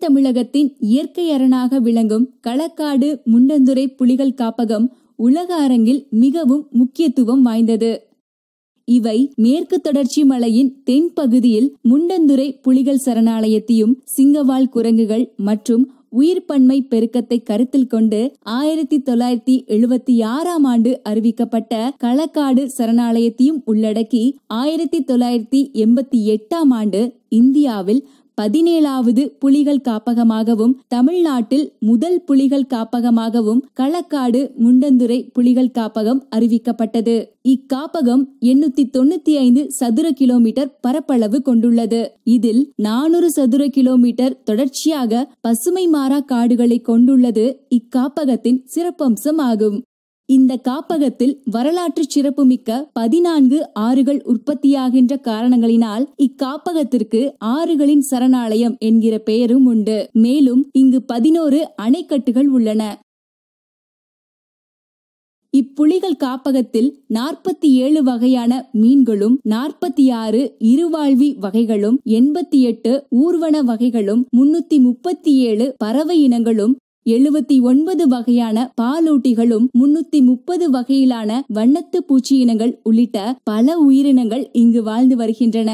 தமிழகத்தின் இயற்கை அரணாக விளங்கும் களக்காடு முண்டந்துறை புலிகள் காப்பகம் உலக அரங்கில் மிகவும் முக்கியத்துவம் வாய்ந்தது இவை மேற்கு தொடர்ச்சி மலையின் தென்பகுதியில் முண்டந்துறை புலிகள் சரணாலயத்தையும் சிங்கவால் குரங்குகள் மற்றும் உயிர்ப்பன்மை பெருக்கத்தை கருத்தில் கொண்டு ஆயிரத்தி தொள்ளாயிரத்தி எழுபத்தி ஆறாம் ஆண்டு அறிவிக்கப்பட்ட களக்காடு சரணாலயத்தையும் உள்ளடக்கி ஆயிரத்தி தொள்ளாயிரத்தி எண்பத்தி எட்டாம் ஆண்டு இந்தியாவில் பதினேழாவது புலிகள் காப்பகமாகவும் தமிழ்நாட்டில் முதல் புலிகள் காப்பகமாகவும் களக்காடு முண்டந்துறை புலிகள் காப்பகம் அறிவிக்கப்பட்டது இக்காப்பகம் எண்ணூத்தி தொண்ணூத்தி ஐந்து சதுர கிலோமீட்டர் பரப்பளவு கொண்டுள்ளது இதில் நானூறு சதுர கிலோமீட்டர் தொடர்ச்சியாக பசுமை மாறா காடுகளை கொண்டுள்ளது இக்காப்பகத்தின் சிறப்பம்சம் ஆகும் இந்த காப்பகத்தில் வரலாற்று சிறப்புமிக்க பதினான்கு ஆறுகள் உற்பத்தியாகின்ற காரணங்களினால் இக்காப்பகத்திற்கு ஆறுகளின் சரணாலயம் என்கிற பெயரும் உண்டு மேலும் இங்கு பதினோரு அணைக்கட்டுகள் உள்ளன இப்புலிகள் காப்பகத்தில் நாற்பத்தி ஏழு வகையான மீன்களும் நாற்பத்தி ஆறு இருவாழ்வி வகைகளும் எண்பத்தி எட்டு ஊர்வன வகைகளும் முன்னூத்தி முப்பத்தி ஏழு பறவை இனங்களும் எழுபத்தி ஒன்பது வகையான பாலூட்டிகளும் முன்னூத்தி முப்பது வகையிலான வண்ணத்து பூச்சி இனங்கள் உள்ளிட்ட பல உயிரினங்கள் இங்கு வாழ்ந்து வருகின்றன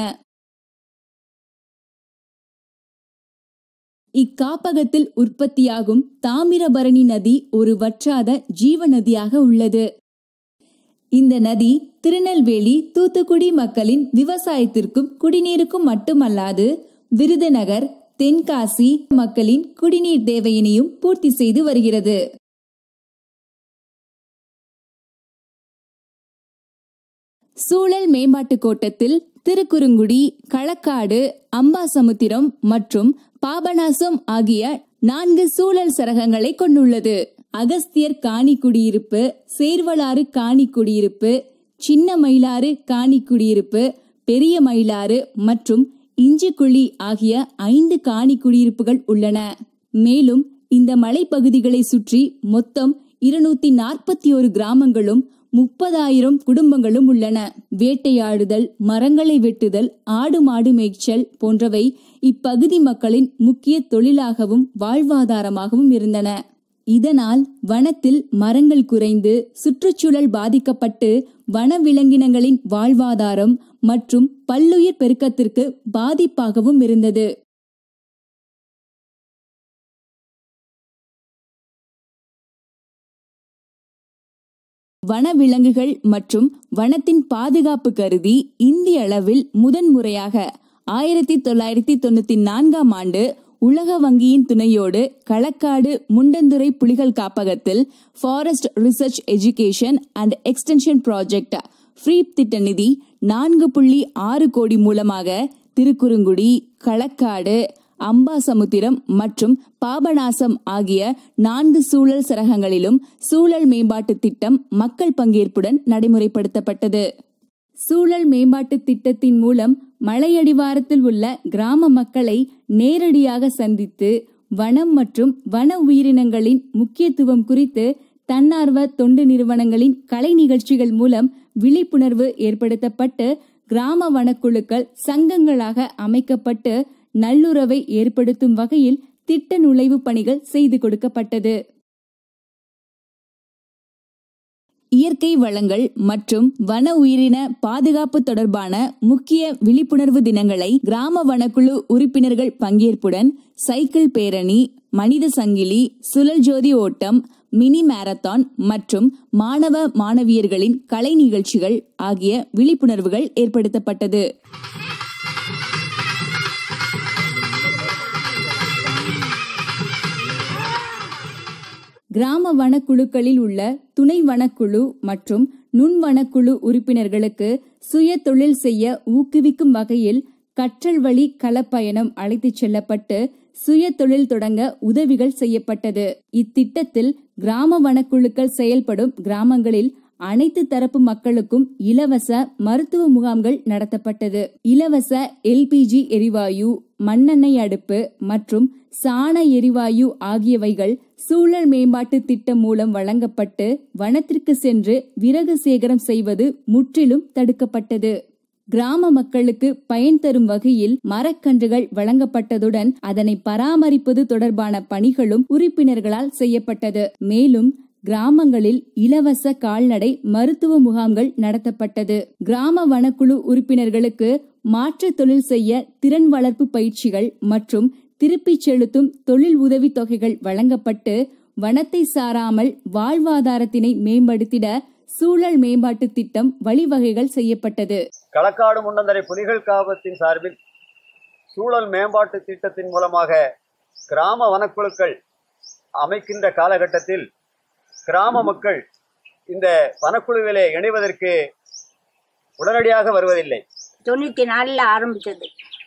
இக்காப்பகத்தில் உற்பத்தியாகும் தாமிரபரணி நதி ஒரு வற்றாத ஜீவ நதியாக உள்ளது இந்த நதி திருநெல்வேலி தூத்துக்குடி மக்களின் விவசாயத்திற்கும் குடிநீருக்கும் மட்டுமல்லாது விருதுநகர் தென்காசி மக்களின் குடிநீர் தேவையினையும் பூர்த்தி செய்து வருகிறது சூழல் மேம்பாட்டு கோட்டத்தில் திருக்குறுங்குடி களக்காடு அம்பாசமுத்திரம் மற்றும் பாபநாசம் ஆகிய நான்கு சூழல் சரகங்களை கொண்டுள்ளது அகஸ்தியர் காணி குடியிருப்பு சேர்வலாறு காணி குடியிருப்பு சின்ன மயிலாறு காணி குடியிருப்பு பெரிய மயிலாறு மற்றும் இஞ்சிக்குழி ஆகிய ஐந்து காணி குடியிருப்புகள் உள்ளன மேலும் இந்த மலைப்பகுதிகளை சுற்றி மொத்தம் இருநூத்தி நாற்பத்தி ஒரு கிராமங்களும் முப்பதாயிரம் குடும்பங்களும் உள்ளன வேட்டையாடுதல் மரங்களை வெட்டுதல் ஆடு மாடு மேய்ச்சல் போன்றவை இப்பகுதி மக்களின் முக்கிய தொழிலாகவும் வாழ்வாதாரமாகவும் இருந்தன இதனால் வனத்தில் மரங்கள் குறைந்து சுற்றுச்சூழல் பாதிக்கப்பட்டு வனவிலங்கினங்களின் வாழ்வாதாரம் மற்றும் பல்லுயிர் பெருக்கத்திற்கு பாதிப்பாகவும் இருந்தது வனவிலங்குகள் மற்றும் வனத்தின் பாதுகாப்பு கருதி இந்திய அளவில் முதன்முறையாக ஆயிரத்தி தொள்ளாயிரத்தி தொண்ணூத்தி நான்காம் ஆண்டு உலக வங்கியின் துணையோடு களக்காடு முண்டந்துறை புலிகள் காப்பகத்தில் forest research education and extension project FREEP திட்ட நிதி நான்கு புள்ளி ஆறு கோடி மூலமாக திருக்குறுங்குடி களக்காடு அம்பாசமுத்திரம் மற்றும் பாபநாசம் ஆகிய நான்கு சூழல் சரகங்களிலும் சூழல் மேம்பாட்டு திட்டம் மக்கள் பங்கேற்புடன் நடைமுறைப்படுத்தப்பட்டது சூழல் மேம்பாட்டு திட்டத்தின் மூலம் மலையடிவாரத்தில் உள்ள கிராம மக்களை நேரடியாக சந்தித்து வனம் மற்றும் வன உயிரினங்களின் முக்கியத்துவம் குறித்து தன்னார்வ தொண்டு நிறுவனங்களின் கலை நிகழ்ச்சிகள் மூலம் விழிப்புணர்வு ஏற்படுத்தப்பட்டு கிராம வனக்குழுக்கள் சங்கங்களாக அமைக்கப்பட்டு நல்லுறவை ஏற்படுத்தும் வகையில் திட்ட நுழைவு பணிகள் செய்து கொடுக்கப்பட்டது இயற்கை வளங்கள் மற்றும் வன உயிரின பாதுகாப்பு தொடர்பான முக்கிய விழிப்புணர்வு தினங்களை கிராம வனக்குழு உறுப்பினர்கள் பங்கேற்புடன் சைக்கிள் பேரணி மனித சங்கிலி சுழல் ஜோதி ஓட்டம் மினி மாரத்தான் மற்றும் மாணவ மாணவியர்களின் கலை நிகழ்ச்சிகள் ஆகிய விழிப்புணர்வுகள் ஏற்படுத்தப்பட்டது கிராம வனக்குழுக்களில் உள்ள துணை வனக்குழு மற்றும் நுண் வனக்குழு உறுப்பினர்களுக்கு சுய தொழில் செய்ய ஊக்குவிக்கும் வகையில் கற்றல் வழி களப்பயணம் அழைத்துச் செல்லப்பட்டு சுய தொழில் தொடங்க உதவிகள் செய்யப்பட்டது இத்திட்டத்தில் கிராம வனக்குழுக்கள் செயல்படும் கிராமங்களில் அனைத்து தரப்பு மக்களுக்கும் இலவச மருத்துவ முகாம்கள் நடத்தப்பட்டது இலவச எல்பிஜி எரிவாயு மண்ணெண்ணெய் அடுப்பு மற்றும் சாண எரிவாயு ஆகியவைகள் சூழல் மேம்பாட்டு திட்டம் மூலம் வழங்கப்பட்டு வனத்திற்கு சென்று விறகு சேகரம் செய்வது முற்றிலும் தடுக்கப்பட்டது கிராம மக்களுக்கு பயன் தரும் வகையில் மரக்கன்றுகள் வழங்கப்பட்டதுடன் அதனை பராமரிப்பது தொடர்பான பணிகளும் உறுப்பினர்களால் செய்யப்பட்டது மேலும் கிராமங்களில் இலவச கால்நடை மருத்துவ முகாம்கள் நடத்தப்பட்டது கிராம வனக்குழு உறுப்பினர்களுக்கு மாற்று தொழில் செய்ய திறன் வளர்ப்பு பயிற்சிகள் மற்றும் திருப்பிச் செலுத்தும் தொழில் உதவி தொகைகள் வழங்கப்பட்டு வனத்தை சாராமல் வாழ்வாதாரத்தினை மேம்படுத்திட சூழல் மேம்பாட்டு திட்டம் வழிவகைகள் செய்யப்பட்டது களக்காடு முன்னந்தரை புலிகள் காப்பத்தின் சார்பில் சூழல் மேம்பாட்டு திட்டத்தின் மூலமாக கிராம வனக்குழுக்கள் அமைக்கின்ற காலகட்டத்தில் கிராம மக்கள் இந்த வனக்குழுவிலே இணைவதற்கு உடனடியாக வருவதில்லை தொண்ணூற்றி நாலில் ஆரம்பித்தது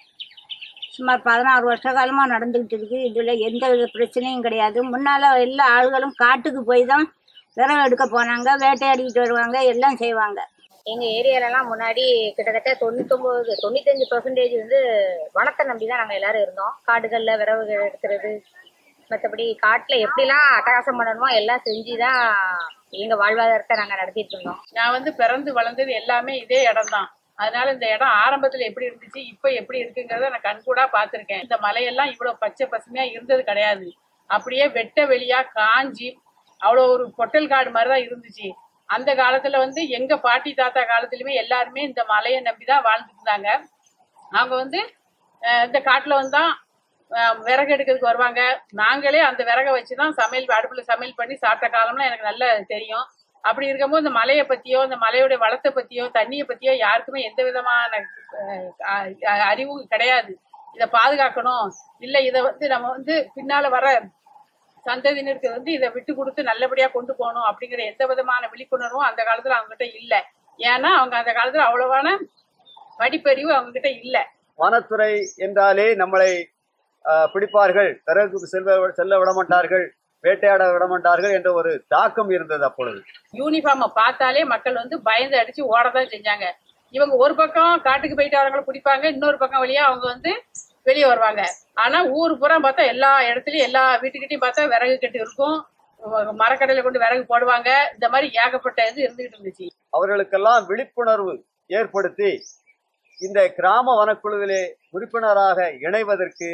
சுமார் பதினாறு வருஷ காலமாக நடந்துக்கிட்டு இருக்கு இதில் எந்த வித பிரச்சனையும் கிடையாது முன்னால் எல்லா ஆளுகளும் காட்டுக்கு போய் தான் விறகு எடுக்க போனாங்க வேட்டையாடிக்கிட்டு வருவாங்க எல்லாம் செய்வாங்க எங்கள் ஏரியாலலாம் முன்னாடி கிட்டத்தட்ட தொண்ணூத்தொம்பது தொண்ணூத்தஞ்சு பர்சன்டேஜ் வந்து வனத்தை நம்பி தான் நாங்கள் எல்லாரும் இருந்தோம் காடுகளில் விறகு எடுக்கிறது மற்றபடி காட்டில் எப்படிலாம் அட்டகாசம் பண்ணணுமோ எல்லாம் செஞ்சு தான் எங்கள் வாழ்வாதாரத்தை நாங்கள் நடத்திட்டு இருந்தோம் நான் வந்து பிறந்து வளர்ந்தது எல்லாமே இதே இடம் தான் அதனால இந்த இடம் ஆரம்பத்துல எப்படி இருந்துச்சு இப்ப எப்படி இருக்குங்கிறத நான் கண்கூடா பார்த்திருக்கேன் இந்த மலையெல்லாம் இவ்வளவு பச்சை பசுமையா இருந்தது கிடையாது அப்படியே வெட்ட வெளியா காஞ்சி அவ்வளோ ஒரு பொட்டல் காடு மாதிரி தான் இருந்துச்சு அந்த காலத்துல வந்து எங்க பாட்டி தாத்தா காலத்துலயுமே எல்லாருமே இந்த மலையை நம்பி தான் வாழ்ந்துட்டு இருந்தாங்க அவங்க வந்து அஹ், இந்த காட்டுல வந்து தான் அஹ், விறகு எடுக்கிறதுக்கு வருவாங்க நாங்களே அந்த விறகை வச்சு தான் சமையல் அடுப்புல சமையல் பண்ணி சாப்பிட்ட காலம்லாம் எனக்கு நல்லா தெரியும் அப்படி இருக்கும்போது இந்த மலையை பத்தியோ இந்த மலையோட வளத்தை பத்தியோ தண்ணியை பத்தியோ யாருக்குமே எந்த விதமான அஹ், அஹ், அறிவும் கிடையாது இதை பாதுகாக்கணும் இல்லை இதை வந்து நம்ம வந்து பின்னால வர சந்ததியினருக்கு வந்து இதை விட்டு கொடுத்து நல்லபடியா கொண்டு போகணும் அப்படிங்கிற எந்த விதமான விழிப்புணர்வும் அந்த காலத்துல அவங்க கிட்ட இல்ல ஏன்னா அவங்க அந்த காலத்துல அவ்வளவான படிப்பறிவு அவங்க கிட்ட இல்ல வனத்துறை என்றாலே நம்மளை ஆஹ், பிடிப்பார்கள் பிறகு செல்வ செல்ல விடமாட்டார்கள் வேட்டையாட விடமாட்டார்கள் என்ற ஒரு தாக்கம் இருந்தது அப்பொழுது யூனிஃபார்மை பார்த்தாலே மக்கள் வந்து பயந்து அடிச்சு ஓடதான் செஞ்சாங்க இவங்க ஒரு பக்கம் காட்டுக்கு போயிட்டு வரவங்களை பிடிப்பாங்க இன்னொரு பக்கம் வழியா அவங்க வந்து வெளியே வருவாங்க ஆனா ஊர் பூரா பார்த்தா எல்லா இடத்துலயும் எல்லா வீட்டுக்கிட்டையும் பார்த்தா விறகு கட்டு இருக்கும் மரக்கடையில கொண்டு விறகு போடுவாங்க இந்த மாதிரி ஏகப்பட்ட இது இருந்துகிட்டு இருந்துச்சு அவர்களுக்கெல்லாம் விழிப்புணர்வு ஏற்படுத்தி இந்த கிராம வனக்குழுவிலே உறுப்பினராக இணைவதற்கு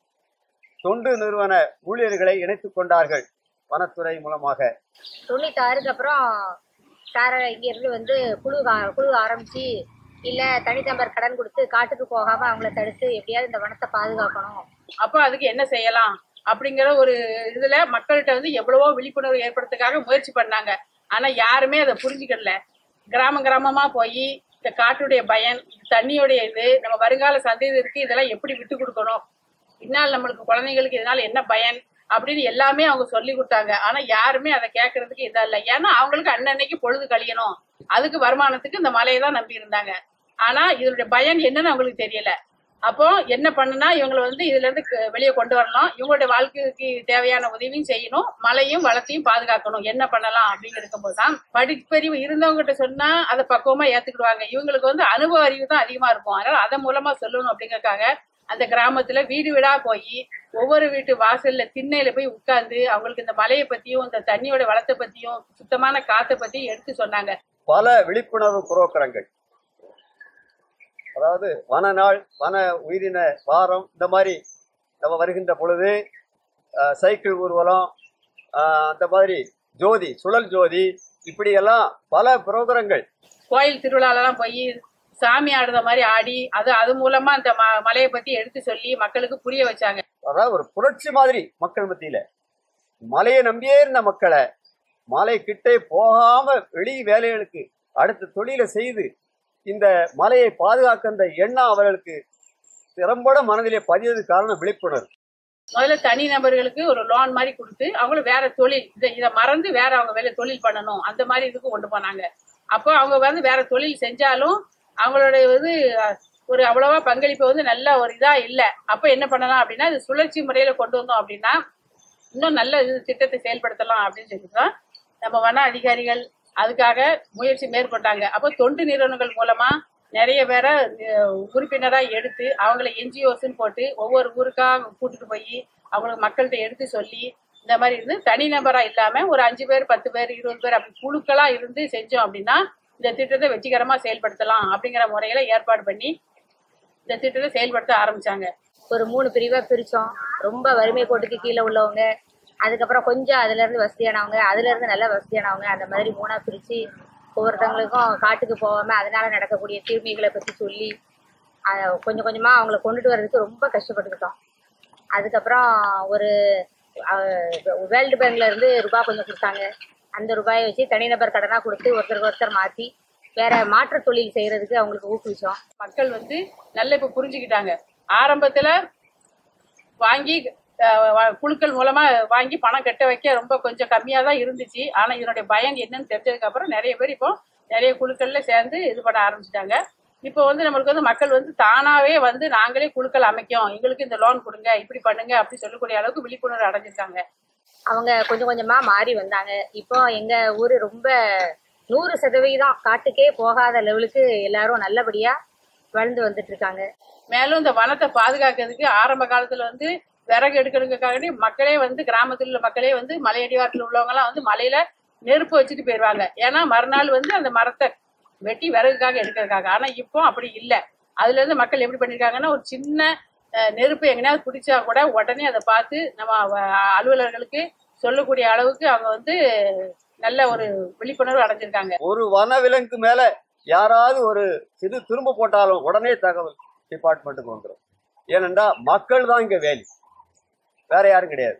தொண்டு நிறுவன ஊழியர்களை இணைத்துக் கொண்டார்கள் வனத்துறை மூலமாக தொண்ணூத்தாறுக்கு அப்புறம் சார இங்கேருந்து வந்து குழு ஆ- குழு ஆரம்பிச்சு இல்லை தனிநபர் கடன் கொடுத்து காட்டுக்கு போகாமல் அவங்கள தடுத்து எப்படியாவது இந்த வனத்தை பாதுகாக்கணும் அப்போ அதுக்கு என்ன செய்யலாம் அப்படிங்கிற ஒரு இதுல மக்கள்கிட்ட வந்து எவ்வளவோ விழிப்புணர்வு ஏற்படுத்துறதுக்காக முயற்சி பண்ணாங்க ஆனா யாருமே அதை புரிஞ்சுக்கல கிராம கிராமமா போய் இந்த காட்டுடைய பயன் தண்ணியுடைய இது நம்ம வருங்கால சந்ததியினருக்கு இதெல்லாம் எப்படி விட்டு கொடுக்கணும் பின்னால் நம்மளுக்கு குழந்தைங்களுக்கு இதனால என்ன பயன் அப்படின்னு எல்லாமே அவங்க சொல்லி கொடுத்தாங்க ஆனா யாருமே அதை கேட்கறதுக்கு இதா இல்லை ஏன்னா அவங்களுக்கு அன்னன்னைக்கு பொழுது கழியணும் அதுக்கு வருமானத்துக்கு இந்த மலையை தான் நம்பி இருந்தாங்க ஆனா இதனுடைய பயன் என்னன்னு அவங்களுக்கு தெரியல அப்போ என்ன பண்ணுனா இவங்களை வந்து இதுல இருந்து க- வெளியே கொண்டு வரலாம் இவங்களுடைய வாழ்க்கைக்கு தேவையான உதவியும் செய்யணும் மலையும் வளத்தையும் பாதுகாக்கணும் என்ன பண்ணலாம் அப்படின்னு இருக்கும்போது தான் படிப்பறிவு இருந்தவங்க கிட்ட சொன்னா அதை பக்குவமா ஏத்துக்கிடுவாங்க இவங்களுக்கு வந்து அனுபவ அறிவு தான் அதிகமா இருக்கும் அதனால அதன் மூலமா சொல்லணும் அப்படிங்கறதுக்காக அந்த கிராமத்துல வீடு வீடா போய் ஒவ்வொரு வீட்டு வாசல்ல திண்ணையில போய் உட்கார்ந்து அவங்களுக்கு இந்த மலையை பத்தியும் இந்த தண்ணியோட வளத்தை பத்தியும் சுத்தமான காத்தை பத்தியும் எடுத்து சொன்னாங்க பல விழிப்புணர்வு புரோக்கரங்கள் அதாவது வன நாள் வன உயிரின வாரம் இந்த மாதிரி நம்ம வருகின்ற பொழுது அஹ், சைக்கிள் ஊர்வலம் அஹ், அந்த மாதிரி ஜோதி சுழல் ஜோதி இப்படியெல்லாம் பல புரோகிரங்கள் கோயில் திருவிழாலலாம் போய் சாமி ஆடுற மாதிரி ஆடி அது அது மூலமா அந்த ம மலையை பத்தி எடுத்து சொல்லி மக்களுக்கு புரிய வச்சாங்க அதாவது ஒரு புரட்சி மாதிரி மக்கள் மத்தியில மலையை நம்பியே இருந்த மக்களை மலை கிட்டே போகாம வெளி வேலைகளுக்கு அடுத்த தொழிலை செய்து இந்த மலையை பாதுகாக்கின்ற எண்ணம் அவர்களுக்கு திறம்பட மனதிலே பதியது காரணம் விழிப்புணர்வு முதல்ல தனி நபர்களுக்கு ஒரு லோன் மாதிரி கொடுத்து அவங்களும் வேற தொழில் இதை இதை மறந்து வேற அவங்க வேலை தொழில் பண்ணணும் அந்த மாதிரி இதுக்கு கொண்டு போனாங்க அப்போ அவங்க வந்து வேற தொழில் செஞ்சாலும் அவங்களுடைய வந்து அஹ், ஒரு அவ்வளவா பங்களிப்பு வந்து நல்ல ஒரு இதா இல்லை அப்போ என்ன பண்ணலாம் அப்படின்னா இது சுழற்சி முறையில கொண்டு வந்தோம் அப்படின்னா இன்னும் நல்ல இது திட்டத்தை செயல்படுத்தலாம் அப்படின்னு சொல்லி தான் நம்ம வன அதிகாரிகள் அதுக்காக முயற்சி மேற்கொண்டாங்க அப்போ தொண்டு நிறுவனங்கள் மூலமா நிறைய பேரை அஹ், உறுப்பினரா எடுத்து அவங்கள என்ஜிஓஸ்ன்னு போட்டு ஒவ்வொரு ஊருக்கா கூட்டிட்டு போய் அவங்களுக்கு மக்கள்கிட்ட எடுத்து சொல்லி இந்த மாதிரி இருந்து தனிநபரா இல்லாம ஒரு அஞ்சு பேர் பத்து பேர் இருபது பேர் அப்படி குழுக்களா இருந்து செஞ்சோம் அப்படின்னா இந்த திட்டத்தை வெற்றிகரமா செயல்படுத்தலாம் அப்படிங்கிற முறையில ஏற்பாடு பண்ணி இந்த திட்டத்தை செயல்படுத்த ஆரம்பிச்சாங்க ஒரு மூணு பிரிவாக பிரித்தோம் ரொம்ப வறுமை கோட்டுக்கு கீழே உள்ளவங்க அதுக்கப்புறம் கொஞ்சம் அதுலேருந்து வசதியானவங்க அதுலேருந்து நல்ல வசதியானவங்க அந்த மாதிரி மூணாக பிரித்து ஒவ்வொருத்தவங்களுக்கும் காட்டுக்கு போகாமல் அதனால நடக்கக்கூடிய தீமைகளை பற்றி சொல்லி அதை கொஞ்சம் கொஞ்சமாக அவங்கள கொண்டுட்டு வர்றதுக்கு ரொம்ப கஷ்டப்பட்டுக்கிட்டோம் அதுக்கப்புறம் ஒரு வேர்ல்டு பேங்க்ல இருந்து ரூபாய் கொஞ்சம் கொடுத்தாங்க அந்த ரூபாயை வச்சு தனிநபர் கடனாக கொடுத்து ஒருத்தருக்கு ஒருத்தர் மாற்றி வேற மாற்றுத் தொழில் செய்யறதுக்கு அவங்களுக்கு ஊக்குவிச்சோம் மக்கள் வந்து நல்ல இப்ப புரிஞ்சுக்கிட்டாங்க ஆரம்பத்துல வாங்கி அஹ், வ- குழுக்கள் மூலமா வாங்கி பணம் கட்ட வைக்க ரொம்ப கொஞ்சம் கம்மியா தான் இருந்துச்சு ஆனா இதனுடைய பயன் என்னன்னு தெரிஞ்சதுக்கு அப்புறம் நிறைய பேர் இப்போ நிறைய குழுக்கள்ல சேர்ந்து இது பண்ண ஆரம்பிச்சிட்டாங்க இப்போ வந்து நம்மளுக்கு வந்து மக்கள் வந்து தானாவே வந்து நாங்களே குழுக்கள் அமைக்கும் எங்களுக்கு இந்த லோன் கொடுங்க இப்படி பண்ணுங்க அப்படி சொல்லக்கூடிய அளவுக்கு விழிப்புணர்வு அடைஞ்சிருக்காங்க அவங்க கொஞ்சம் கொஞ்சமா மாறி வந்தாங்க இப்போ எங்க ஊரு ரொம்ப நூறு சதவிகிதம் காட்டுக்கே போகாத லெவலுக்கு எல்லாரும் நல்லபடியா வளர்ந்து வந்துட்டு இருக்காங்க மேலும் இந்த வனத்தை பாதுகாக்கிறதுக்கு ஆரம்ப காலத்துல வந்து விறகு எடுக்கிறதுக்காக மக்களே வந்து கிராமத்தில் உள்ள மக்களே வந்து மலையடிவாரத்தில் உள்ளவங்க எல்லாம் வந்து மலையில நெருப்பு வச்சுட்டு போயிடுவாங்க ஏன்னா மறுநாள் வந்து அந்த மரத்தை வெட்டி விறகுக்காக எடுக்கிறதுக்காக ஆனா இப்போ அப்படி இல்லை அதுல இருந்து மக்கள் எப்படி பண்ணிருக்காங்கன்னா ஒரு சின்ன அஹ், நெருப்பு எங்கேயாவது பிடிச்சா கூட உடனே அதை பார்த்து நம்ம வ- அலுவலர்களுக்கு சொல்லக்கூடிய அளவுக்கு அவங்க வந்து நல்ல ஒரு விழிப்புணர்வு அடைஞ்சிருக்காங்க ஒரு வனவிலங்கு மேல யாராவது ஒரு இது திரும்ப போட்டாலும் உடனே தகவல் டிபார்ட்மெண்ட்டுக்கு வந்துடும் ஏனென்றா மக்கள் தான் இங்க வேலி வேற யாரும் கிடையாது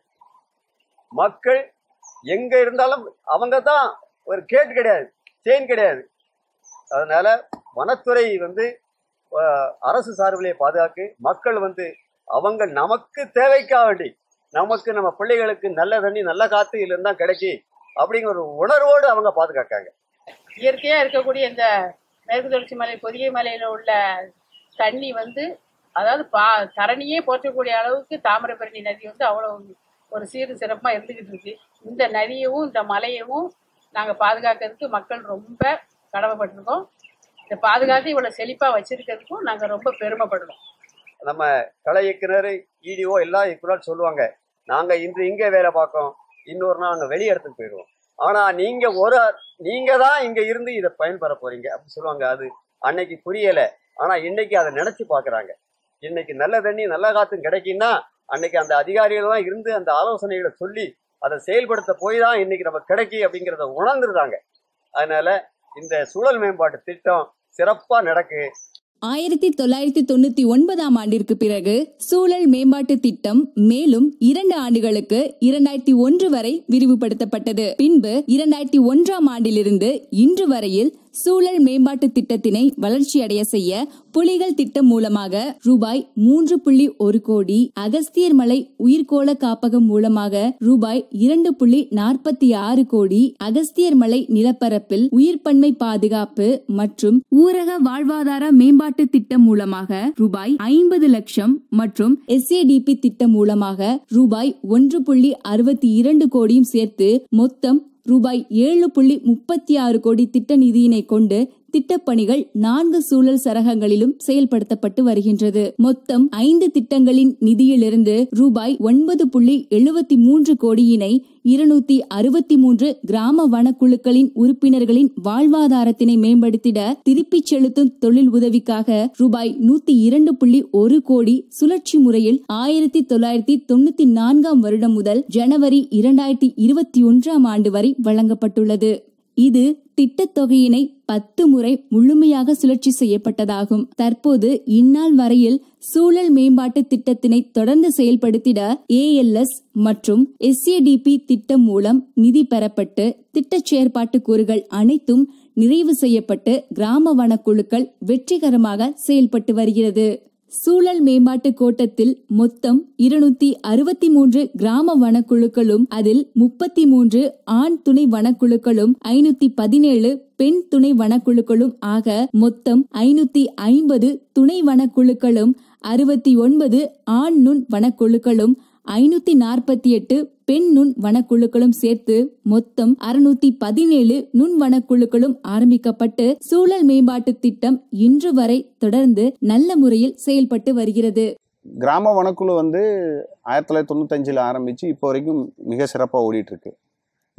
மக்கள் எங்க இருந்தாலும் அவங்க தான் ஒரு கேட் கிடையாது செயின் கிடையாது அதனால வனத்துறை வந்து அஹ், அரசு சார்பிலே பாதுகாக்கு மக்கள் வந்து அவங்க நமக்கு தேவைக்காக வேண்டி நமக்கு நம்ம பிள்ளைகளுக்கு நல்ல தண்ணி நல்ல காத்து இதுல இருந்தா கிடைக்கி அப்படிங்கிற ஒரு உணர்வோடு அவங்க பாதுகாக்காங்க இயற்கையா இருக்கக்கூடிய இந்த மேற்கு தொடர்ச்சி மலை பொதிகை மலையில உள்ள தண்ணி வந்து அதாவது பா தரணியே போற்றக்கூடிய அளவுக்கு தாமிரபரணி நதி வந்து அவ்வளவு ஒரு சீரு சிறப்பா இருந்துகிட்டு இருக்கு இந்த நதியவும் இந்த மலையவும் நாங்க பாதுகாக்கிறதுக்கு மக்கள் ரொம்ப கடமைப்பட்டிருக்கோம் இதை பாதுகாத்து இவ்வளவு செழிப்பா வச்சிருக்கிறதுக்கும் நாங்க ரொம்ப பெருமைப்படுறோம் நம்ம கலை இயக்குனர் இடிஓ எல்லாம் இக்குறால் சொல்லுவாங்க நாங்க இன்று இங்கே வேலை பார்க்கோம் இன்னொரு நாள் நாங்கள் வெளி இடத்துக்கு போயிடுவோம் ஆனா நீங்க ஒரு நீங்க தான் இங்க இருந்து இதை பயன்பெற போறீங்க அப்படி சொல்லுவாங்க அது அன்னைக்கு புரியல ஆனா இன்னைக்கு அதை நினைச்சு பார்க்கறாங்க இன்னைக்கு நல்ல தண்ணி நல்ல காத்தும் கிடைக்குன்னா அன்னைக்கு அந்த அதிகாரிகள் தான் இருந்து அந்த ஆலோசனைகளை சொல்லி அதை செயல்படுத்த போய் தான் இன்னைக்கு நம்ம கிடைக்கி அப்படிங்கிறத உணர்ந்துருந்தாங்க அதனால இந்த சூழல் மேம்பாட்டு திட்டம் சிறப்பா நடக்கு ஆயிரத்தி தொள்ளாயிரத்தி தொண்ணூத்தி ஒன்பதாம் ஆண்டிற்கு பிறகு சூழல் மேம்பாட்டு திட்டம் மேலும் இரண்டு ஆண்டுகளுக்கு இரண்டாயிரத்தி ஒன்று வரை விரிவுபடுத்தப்பட்டது பின்பு இரண்டாயிரத்தி ஒன்றாம் ஆண்டிலிருந்து இன்று வரையில் சூழல் மேம்பாட்டு திட்டத்தினை வளர்ச்சியடைய செய்ய புலிகள் திட்டம் மூலமாக ரூபாய் மூன்று புள்ளி ஒரு கோடி அகஸ்தியர் மலை உயிர்கோள காப்பகம் மூலமாக ரூபாய் இரண்டு புள்ளி நாற்பத்தி ஆறு கோடி அகஸ்தியர் மலை நிலப்பரப்பில் உயிர்ப்பன்மை பாதுகாப்பு மற்றும் ஊரக வாழ்வாதார மேம்பாட்டு திட்டம் மூலமாக ரூபாய் ஐம்பது லட்சம் மற்றும் எஸ்ஏடிபி திட்டம் மூலமாக ரூபாய் ஒன்று புள்ளி அறுபத்தி இரண்டு கோடியும் சேர்த்து மொத்தம் ரூபாய் ஏழு புள்ளி முப்பத்தி ஆறு கோடி திட்ட நிதியினை கொண்டு திட்டப்பணிகள் நான்கு சூழல் சரகங்களிலும் செயல்படுத்தப்பட்டு வருகின்றது மொத்தம் ஐந்து திட்டங்களின் நிதியிலிருந்து ரூபாய் ஒன்பது புள்ளி எழுபத்தி மூன்று கோடியினை இருநூத்தி அறுபத்தி மூன்று கிராம வனக்குழுக்களின் உறுப்பினர்களின் வாழ்வாதாரத்தினை மேம்படுத்திட திருப்பிச் செலுத்தும் தொழில் உதவிக்காக ரூபாய் நூத்தி இரண்டு புள்ளி ஒரு கோடி சுழற்சி முறையில் ஆயிரத்தி தொள்ளாயிரத்தி தொண்ணூத்தி நான்காம் வருடம் முதல் ஜனவரி இரண்டாயிரத்தி இருபத்தி ஒன்றாம் ஆண்டு வரை வழங்கப்பட்டுள்ளது இது திட்டத் தொகையினை பத்து முறை முழுமையாக சுழற்சி செய்யப்பட்டதாகும் தற்போது இந்நாள் வரையில் சூழல் மேம்பாட்டு திட்டத்தினை தொடர்ந்து செயல்படுத்திட ஏஎல்எஸ் மற்றும் எஸ்ஏடிபி திட்டம் மூலம் நிதி பெறப்பட்டு திட்டச் செயற்பாட்டு கூறுகள் அனைத்தும் நிறைவு செய்யப்பட்டு கிராம வனக்குழுக்கள் வெற்றிகரமாக செயல்பட்டு வருகிறது சூழல் மேம்பாட்டு கோட்டத்தில் மொத்தம் இருநூத்தி அறுபத்தி மூன்று கிராம வனக்குழுக்களும் அதில் முப்பத்தி மூன்று ஆண் துணை வனக்குழுக்களும் ஐநூத்தி பதினேழு பெண் துணை வனக்குழுக்களும் ஆக மொத்தம் ஐநூத்தி ஐம்பது துணை வனக்குழுக்களும் அறுபத்தி ஒன்பது ஆண் நுண் வனக்குழுக்களும் ஐநூத்தி நாற்பத்தி எட்டு பெண் நுண் வனக்குழுக்களும் சேர்த்து மொத்தம் அறுநூத்தி பதினேழு நுண் வனக்குழுக்களும் ஆரம்பிக்கப்பட்டு சூழல் மேம்பாட்டு திட்டம் இன்று வரை தொடர்ந்து நல்ல முறையில் செயல்பட்டு வருகிறது கிராம வனக்குழு வந்து ஆயிரத்தி தொள்ளாயிரத்தி தொண்ணூத்தஞ்சில் ஆரம்பித்து இப்போ வரைக்கும் மிக சிறப்பாக ஓடிட்டு இருக்கு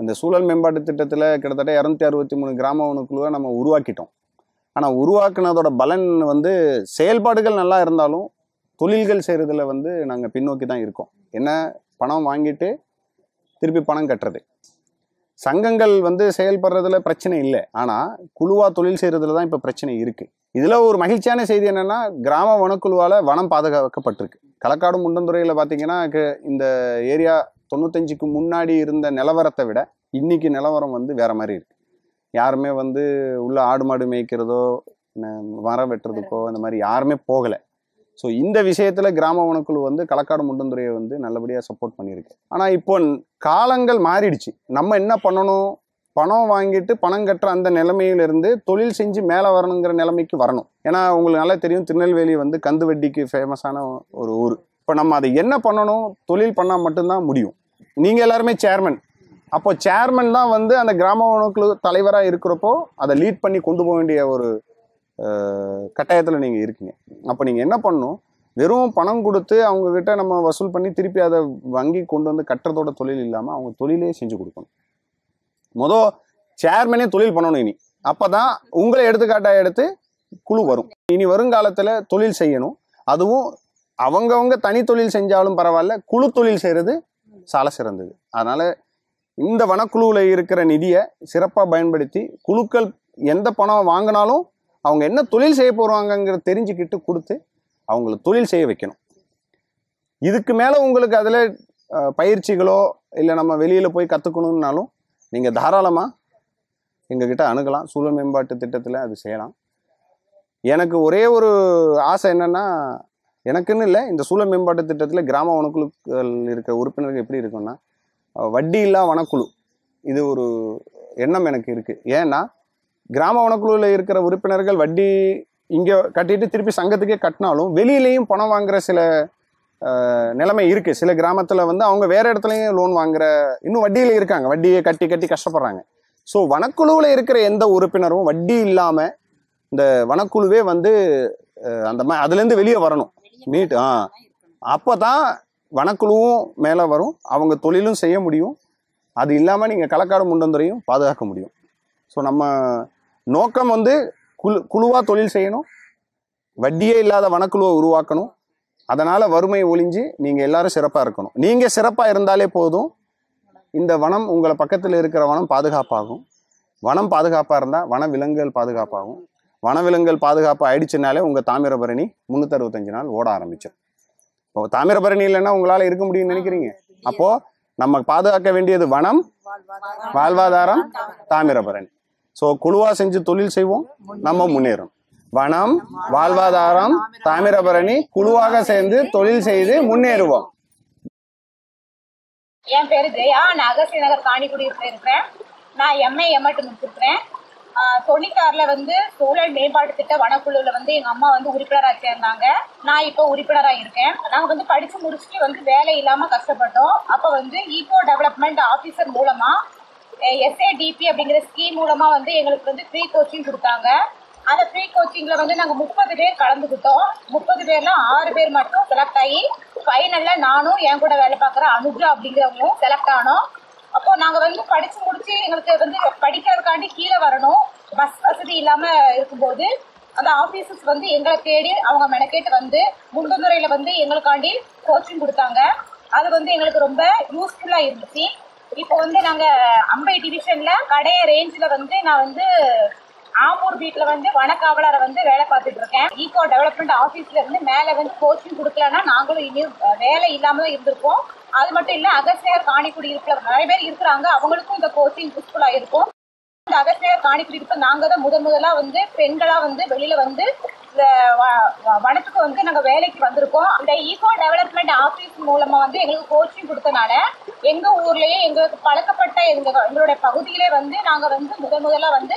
இந்த சூழல் மேம்பாட்டு திட்டத்தில் கிட்டத்தட்ட இரநூத்தி அறுபத்தி மூணு கிராம வனக்குழுவை நம்ம உருவாக்கிட்டோம் ஆனால் உருவாக்குனதோட பலன் வந்து செயல்பாடுகள் நல்லா இருந்தாலும் தொழில்கள் செய்கிறதுல வந்து நாங்கள் பின்னோக்கி தான் இருக்கோம் என்ன பணம் வாங்கிட்டு திருப்பி பணம் கட்டுறது சங்கங்கள் வந்து செயல்படுறதுல பிரச்சனை இல்லை ஆனால் குழுவா தொழில் செய்கிறதுல தான் இப்போ பிரச்சனை இருக்கு இதில் ஒரு மகிழ்ச்சியான செய்தி என்னன்னா கிராம வனக்குழுவால் வனம் பாதுகாக்கப்பட்டிருக்கு களக்காடு முண்டந்துறையில் பார்த்தீங்கன்னா க- இந்த ஏரியா தொண்ணூத்தஞ்சுக்கு முன்னாடி இருந்த நிலவரத்தை விட இன்னைக்கு நிலவரம் வந்து வேற மாதிரி இருக்கு யாருமே வந்து உள்ள ஆடு மாடு மேய்க்கிறதோ ந- மரம் வெட்டுறதுக்கோ இந்த மாதிரி யாருமே போகலை ஸோ இந்த விஷயத்துல கிராம வனக்குழு வந்து களக்காடு முண்டந்துறையை வந்து நல்லபடியாக சப்போர்ட் பண்ணியிருக்கு ஆனால் இப்போ காலங்கள் மாறிடுச்சு நம்ம என்ன பண்ணணும் பணம் வாங்கிட்டு பணம் கட்டுற அந்த நிலைமையிலிருந்து தொழில் செஞ்சு மேலே வரணுங்கிற நிலைமைக்கு வரணும் ஏன்னா உங்களுக்கு நல்லா தெரியும் திருநெல்வேலி வந்து கந்து வட்டிக்கு ஃபேமஸான ஒரு ஊர் இப்போ நம்ம அதை என்ன பண்ணணும் தொழில் பண்ணால் மட்டும்தான் முடியும் நீங்கள் எல்லாருமே சேர்மன் அப்போ சேர்மன் தான் வந்து அந்த கிராம வனக்குழு தலைவராக இருக்கிறப்போ அதை லீட் பண்ணி கொண்டு போக வேண்டிய ஒரு கட்டாயத்தில் நீங்கள் இருக்கீங்க அப்போ நீங்கள் என்ன பண்ணணும் வெறும் பணம் கொடுத்து அவங்க கிட்ட நம்ம வசூல் பண்ணி திருப்பி அதை வங்கி கொண்டு வந்து கட்டுறதோட தொழில் இல்லாமல் அவங்க தொழிலே செஞ்சு கொடுக்கணும் மொதல் சேர்மனே தொழில் பண்ணணும் இனி அப்பதான் உங்களை எடுத்துக்காட்டா எடுத்து குழு வரும் இனி வருங்காலத்தில் தொழில் செய்யணும் அதுவும் அவங்கவங்க தனி தொழில் செஞ்சாலும் பரவாயில்ல குழு தொழில் செய்கிறது சால சிறந்தது அதனால இந்த வனக்குழுவில் இருக்கிற நிதியை சிறப்பாக பயன்படுத்தி குழுக்கள் எந்த பணம் வாங்கினாலும் அவங்க என்ன தொழில் செய்ய போகிறாங்கங்கிறத தெரிஞ்சுக்கிட்டு கொடுத்து அவங்கள தொழில் செய்ய வைக்கணும் இதுக்கு மேலே உங்களுக்கு அதில் பயிற்சிகளோ இல்லை நம்ம வெளியில் போய் கற்றுக்கணுன்னாலும் நீங்கள் தாராளமாக எங்ககிட்ட அணுகலாம் சூழல் மேம்பாட்டு திட்டத்தில் அது செய்யலாம் எனக்கு ஒரே ஒரு ஆசை என்னன்னா எனக்குன்னு இல்லை இந்த சூழல் மேம்பாட்டு திட்டத்தில் கிராம வனக்குழுக்கள் இருக்கிற உறுப்பினர்கள் எப்படி இருக்கும்னா அஹ், வட்டி இல்லா வனக்குழு இது ஒரு எண்ணம் எனக்கு இருக்கு ஏன்னா கிராம வனக்குழுவில் இருக்கிற உறுப்பினர்கள் வட்டி இங்கே கட்டிட்டு திருப்பி சங்கத்துக்கே கட்டினாலும் வெளியிலையும் பணம் வாங்குற சில அஹ், நிலைமை இருக்கு சில கிராமத்தில் வந்து அவங்க வேற இடத்துலையும் லோன் வாங்குற இன்னும் வட்டியில் இருக்காங்க வட்டியை கட்டி கட்டி கஷ்டப்படுறாங்க ஸோ வனக்குழுவில் இருக்கிற எந்த உறுப்பினரும் வட்டி இல்லாம இந்த வனக்குழுவே வந்து அஹ், அந்த மா அதுலேருந்து வெளியே வரணும் மீட் ஆ அப்போ தான் வனக்குழுவும் மேலே வரும் அவங்க தொழிலும் செய்ய முடியும் அது இல்லாமல் நீங்கள் களக்காடு முண்டந்துறையும் பாதுகாக்க முடியும் ஸோ நம்ம நோக்கம் வந்து குழு குழுவாக தொழில் செய்யணும் வட்டியே இல்லாத வனக்குழுவை உருவாக்கணும் அதனால் வறுமை ஒழிஞ்சு நீங்கள் எல்லாரும் சிறப்பாக இருக்கணும் நீங்கள் சிறப்பாக இருந்தாலே போதும் இந்த வனம் உங்களை பக்கத்தில் இருக்கிற வனம் பாதுகாப்பாகும் வனம் பாதுகாப்பாக இருந்தால் வன விலங்குகள் பாதுகாப்பாகும் வனவிலங்குகள் பாதுகாப்பு ஆயிடுச்சுனாலே உங்கள் தாமிரபரணி முந்நூற்றறுபத்தஞ்சு நாள் ஓட ஆரம்பிச்சிடும் இப்போ தாமிரபரணி இல்லைன்னா உங்களால் இருக்க முடியும்னு நினைக்கிறீங்க அப்போ நம்ம பாதுகாக்க வேண்டியது வனம் வாழ்வாதாரம் தாமிரபரணி ஸோ குழுவா செஞ்சு தொழில் செய்வோம் நம்ம முன்னேறும் வனம் வாழ்வாதாரம் தாமிரபரணி குழுவாக சேர்ந்து தொழில் செய்து முன்னேறுவோம் என் பேரு ஜெயா நான் அகஸ்திய நகர் காணிக்குடியிருப்பில் இருக்கிறேன் நான் எம்ஏ எம்எட் முடிச்சிருக்கிறேன் தொண்ணூத்தாறுல வந்து சூழல் மேம்பாட்டு திட்ட வனக்குழுவில் வந்து எங்க அம்மா வந்து உறுப்பினராக சேர்ந்தாங்க நான் இப்போ உறுப்பினராக இருக்கேன் நாங்கள் வந்து படிச்சு முடிச்சுட்டு வந்து வேலை இல்லாம கஷ்டப்பட்டோம் அப்போ வந்து ஈகோ டெவலப்மெண்ட் ஆஃபீஸர் மூலமா எஸ்ஏடிபி அப்படிங்கிற ஸ்கீம் மூலமா வந்து எங்களுக்கு வந்து ஃப்ரீ கோச்சிங் கொடுத்தாங்க அந்த ஃப்ரீ கோச்சிங்ல வந்து நாங்க முப்பது பேர் கலந்துக்கிட்டோம் முப்பது பேர்ல ஆறு பேர் மட்டும் செலக்ட் ஆகி ஃபைனல்ல நானும் என் கூட வேலை பார்க்குற அனுஜா அப்படிங்கிறவங்களும் செலக்ட் ஆனோம் அப்போ நாங்க வந்து படிச்சு முடிச்சு எங்களுக்கு வந்து படிக்கிறதுக்காண்டி கீழே வரணும் பஸ் வசதி இல்லாம இருக்கும்போது அந்த ஆபீசர்ஸ் வந்து எங்களை தேடி அவங்க மெனக்கேட்டு வந்து முண்டந்துறையில வந்து எங்களுக்காண்டி கோச்சிங் கொடுத்தாங்க அது வந்து எங்களுக்கு ரொம்ப யூஸ்ஃபுல்லா இருந்துச்சு இப்போ வந்து நாங்க அம்பை டிவிஷன்ல கடைய ரேஞ்சில வந்து நான் வந்து ஆம்பூர் வீட்ல வந்து வனக்காவலரை வந்து வேலை பார்த்துட்டு இருக்கேன் ஈகோ டெவலப்மெண்ட் ஆபீஸ்ல இருந்து மேல வந்து கோச்சிங் கொடுக்கலன்னா நாங்களும் இனியும் அஹ், வேலை இல்லாம தான் இருந்திருக்கோம் அது மட்டும் இல்ல அகஸ்தியார் காணிக்குடி இருக்கிற நிறைய பேர் இருக்கிறாங்க அவங்களுக்கும் இந்த கோச்சிங் யூஸ்ஃபுல்லா இருக்கும் இந்த அகஸ்தியார் காணிக்குடி இருக்க நாங்க தான் முதன் முதலா வந்து பெண்களா வந்து வெளியில வந்து இந்த வ- வ- வனத்துக்கு வந்து நாங்க வேலைக்கு வந்திருக்கோம் அந்த ஈகோ டெவலப்மெண்ட் ஆபீஸ் மூலமா வந்து எங்களுக்கு கோச்சிங் கொடுத்தனால எங்க ஊர்லயே எங்களுக்கு பழக்கப்பட்ட எங்க எங்களுடைய பகுதியிலே வந்து நாங்க வந்து முதன் முதலா வந்து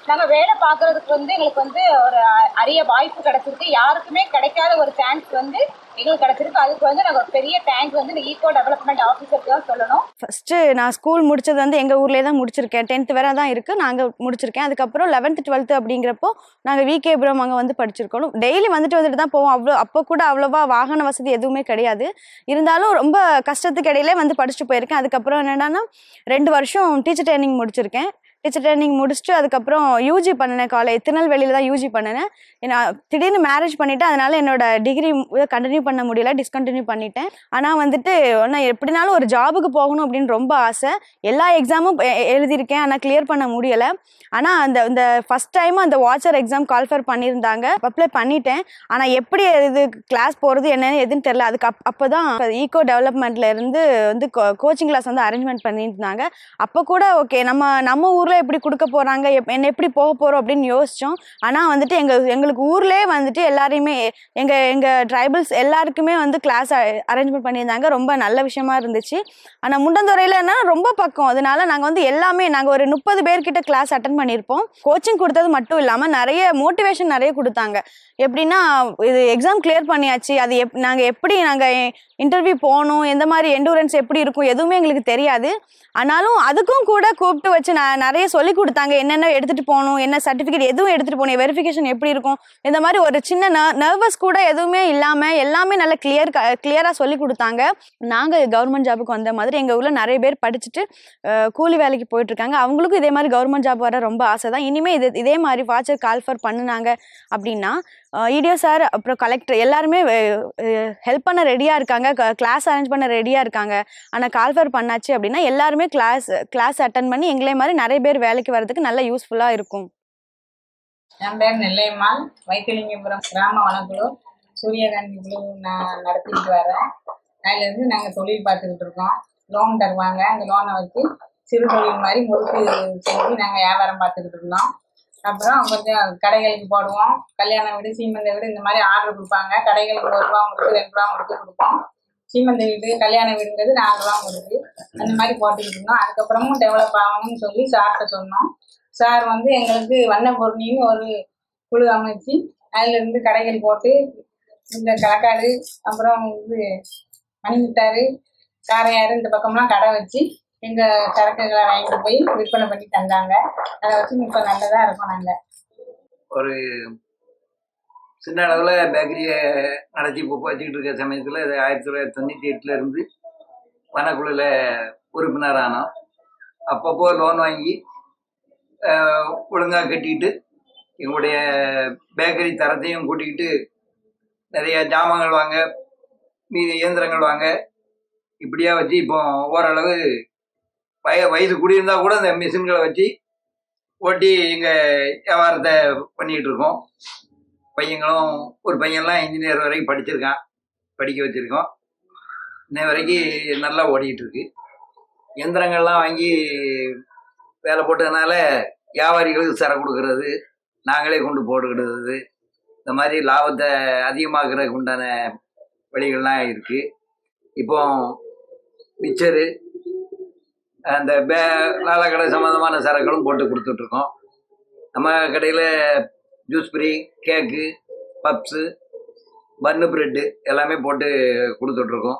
நாங்கள் வேலை பார்க்கறதுக்கு வந்து எங்களுக்கு வந்து ஒரு அ- அரிய வாய்ப்பு கிடைச்சிருக்கு யாருக்குமே கிடைக்காத ஒரு சான்ஸ் வந்து எங்களுக்கு கிடைச்சிருக்கு அதுக்கு வந்து நாங்கள் ஒரு பெரிய தேங்க்ஸ் வந்து இந்த ஈகோ டெவலப்மெண்ட் ஆஃபீஸருக்கு தான் சொல்லணும் ஃபஸ்ட்டு நான் ஸ்கூல் முடிச்சது வந்து எங்கள் ஊர்லேயே தான் முடிச்சிருக்கேன் டென்த் வரை தான் இருக்குது நாங்கள் முடிச்சிருக்கேன் அதுக்கப்புறம் லெவன்த்து டுவெல்த்து அப்படிங்கிறப்போ நாங்கள் விகேபுரம் அங்கே வந்து படிச்சிருக்கோம் டெய்லி வந்துட்டு வந்துட்டு தான் போவோம் அவ்வளோ அப்போ கூட அவ்வளோவா வாகன வசதி எதுவுமே கிடையாது இருந்தாலும் ரொம்ப கஷ்டத்துக்கு இடையிலே வந்து படிச்சுட்டு போயிருக்கேன் அதுக்கப்புறம் என்னடான்னா ரெண்டு வருஷம் டீச்சர் ட்ரைனிங் முடிச்சிருக்கேன் டீச்சர் ட்ரைனிங் முடிச்சுட்டு அதுக்கப்புறம் யூஜி பண்ணினேன் காலேஜ் திருநெல்வேலியில் தான் யூஜி பண்ணினேன் நான் திடீர்னு மேரேஜ் பண்ணிவிட்டு அதனால் என்னோட டிகிரி கண்டினியூ பண்ண முடியல டிஸ்கண்டினியூ பண்ணிட்டேன் ஆனால் வந்துட்டு ஒன்று எப்படினாலும் ஒரு ஜாபுக்கு போகணும் அப்படின்னு ரொம்ப ஆசை எல்லா எக்ஸாமும் எழுதியிருக்கேன் ஆனால் கிளியர் பண்ண முடியலை ஆனால் அந்த இந்த ஃபஸ்ட் டைம் அந்த வாட்சர் எக்ஸாம் கால்ஃபர் பண்ணியிருந்தாங்க அப்ளை பண்ணிட்டேன் ஆனால் எப்படி இது கிளாஸ் போகிறது என்னன்னு எதுன்னு தெரில அதுக்கு அப் அப்போ தான் ஈகோ டெவலப்மெண்ட்ல இருந்து வந்து கோச்சிங் கிளாஸ் வந்து அரேஞ்ச்மெண்ட் பண்ணியிருந்தாங்க அப்போ கூட ஓகே நம்ம நம்ம ஊரில் எப்படி கொடுக்க போகிறாங்க என்ன எப்படி போக போகிறோம் அப்படின்னு யோசித்தோம் ஆனால் வந்துட்டு எங்கள் எங்களுக்கு ஊர்லேயே வந்துட்டு எல்லாரையுமே எங்கள் எங்கள் ட்ரைபல்ஸ் எல்லாருக்குமே வந்து கிளாஸ் அரேஞ்ச்மெண்ட் பண்ணியிருந்தாங்க ரொம்ப நல்ல விஷயமா இருந்துச்சு ஆனால் முண்டந்துறையிலன்னா ரொம்ப பக்கம் அதனால நாங்கள் வந்து எல்லாமே நாங்கள் ஒரு முப்பது பேர்கிட்ட கிளாஸ் அட்டன் பண்ணியிருப்போம் கோச்சிங் கொடுத்தது மட்டும் இல்லாமல் நிறைய மோட்டிவேஷன் நிறைய கொடுத்தாங்க எப்படின்னா இது எக்ஸாம் கிளியர் பண்ணியாச்சு அது எப் நாங்கள் எப்படி நாங்கள் இன்டர்வியூ போகணும் எந்த மாதிரி எண்டூரன்ஸ் எப்படி இருக்கும் எதுவுமே எங்களுக்கு தெரியாது ஆனாலும் அதுக்கும் கூட கூப்பிட்டு வச்சு நான் நிறைய சொல்லி கொடுத்தாங்க என்னென்ன எடுத்துகிட்டு போகணும் என்ன சர்டிஃபிகேட் எதுவும் எடுத்துகிட்டு போகணும் வெரிஃபிகேஷன் எப்படி இருக்கும் இந்த மாதிரி ஒரு சின்ன நர்வஸ் கூட எதுவுமே இல்லாமல் எல்லாமே நல்லா கிளியர் கிளியராக சொல்லி கொடுத்தாங்க நாங்கள் கவர்மெண்ட் ஜாபுக்கு வந்த மாதிரி எங்கள் ஊரில் நிறைய பேர் படிச்சுட்டு அஹ், கூலி வேலைக்கு போயிட்டு இருக்காங்க அவங்களுக்கும் இதே மாதிரி கவர்மெண்ட் ஜாப் வர ரொம்ப ஆசை தான் இனிமேல் இது இதே மாதிரி வாட்சர் கால்ஃபர் பண்ணுனாங்க அப்படின்னா இடியோ சார் அப்புறம் கலெக்டர் எல்லாருமே ஹெல்ப் பண்ண ரெடியாக இருக்காங்க கிளாஸ் அரேஞ்ச் பண்ண ரெடியாக இருக்காங்க ஆனால் கால்ஃபர் பண்ணாச்சு அப்படின்னா எல்லாருமே கிளாஸ் கிளாஸ் அட்டன் பண்ணி எங்களே மாதிரி நிறைய பேர் வேலைக்கு வர்றதுக்கு நல்ல யூஸ்ஃபுல்லாக இருக்கும் என் பேர் நெல்லையம்மாள் வைத்திலிங்கபுரம் கிராம வனக்குழு சூரியகாந்தி குழு நான் நடத்திக்கிட்டு வரேன் அதுலேருந்து நாங்கள் தொழில் பார்த்துக்கிட்டு இருக்கோம் லோன் தருவாங்க அந்த லோனை வச்சு சிறு தொழில் மாதிரி முறுக்கு செஞ்சு நாங்கள் வியாபாரம் பார்த்துக்கிட்டு இருந்தோம் அப்புறம் கொஞ்சம் கடைகளுக்கு போடுவோம் கல்யாண வீடு சீமந்த வீடு இந்த மாதிரி ஆர்டர் கொடுப்பாங்க கடைகளுக்கு ஒரு ரூபா முறுக்கு ரெண்டு ரூபா முறுக்கு கொடுப்போம் சீமந்த வீடு கல்யாண வீடுங்கிறது நாலு ரூபா முறுக்கு அந்த மாதிரி போட்டுக்கிட்டு இருந்தோம் அதுக்கப்புறமும் டெவலப் ஆகணும்னு சொல்லி சார்கிட்ட சொன்னோம் சார் வந்து எங்களுக்கு வண்ண பொருணின்னு ஒரு குழு அமைச்சு அதுல இருந்து கடைகள் போட்டு இந்த களக்காடு அப்புறம் இது மணிமுத்தாறு காரையாறு இந்த பக்கம்லாம் கடை வச்சு எங்க சரக்குகளை வாங்கிட்டு போய் விற்பனை பண்ணி தந்தாங்க அதை வச்சு இப்போ நல்லதா இருக்கோம் நாங்க ஒரு சின்ன அளவில் பேக்கரியை நடத்தி இப்போ வச்சுக்கிட்டு இருக்க சமயத்தில் இது ஆயிரத்தி தொள்ளாயிரத்தி தொண்ணூற்றி எட்டில் இருந்து வனக்குழுவில் உறுப்பினர் ஆனோம் அப்பப்போ லோன் வாங்கி ஒழுங்காக கட்டிக்கிட்டு எங்களுடைய பேக்கரி தரத்தையும் கூட்டிக்கிட்டு நிறைய ஜாமான்கள் வாங்க மீதி இயந்திரங்கள் வாங்க இப்படியா வச்சு இப்போ ஓரளவு வய வயது கூடியிருந்தா கூட அந்த மிஷின்களை வச்சு ஓட்டி எங்கள் வியாபாரத்தை பண்ணிக்கிட்டு இருக்கோம் பையங்களும் ஒரு பையன்லாம் இன்ஜினியர் வரைக்கும் படிச்சிருக்கான் படிக்க வச்சுருக்கோம் இன்ன வரைக்கும் நல்லா ஓடிக்கிட்டு இருக்கு எந்திரங்கள்லாம் வாங்கி வேலை போட்டதுனால வியாபாரிகளுக்கு சரக்கு கொடுக்கறது நாங்களே கொண்டு போட்டுக்கிடுறது இந்த மாதிரி லாபத்தை அதிகமாக்குறதுக்கு உண்டான வழிகள்லாம் இருக்குது இப்போ மிச்சரு அந்த பே லாலக்கடை சம்மந்தமான சரக்குகளும் போட்டு கொடுத்துட்ருக்கோம் நம்ம கடையில் juice free cake puffs bun bread எல்லாமே போட்டு கொடுத்துட்ருக்கோம்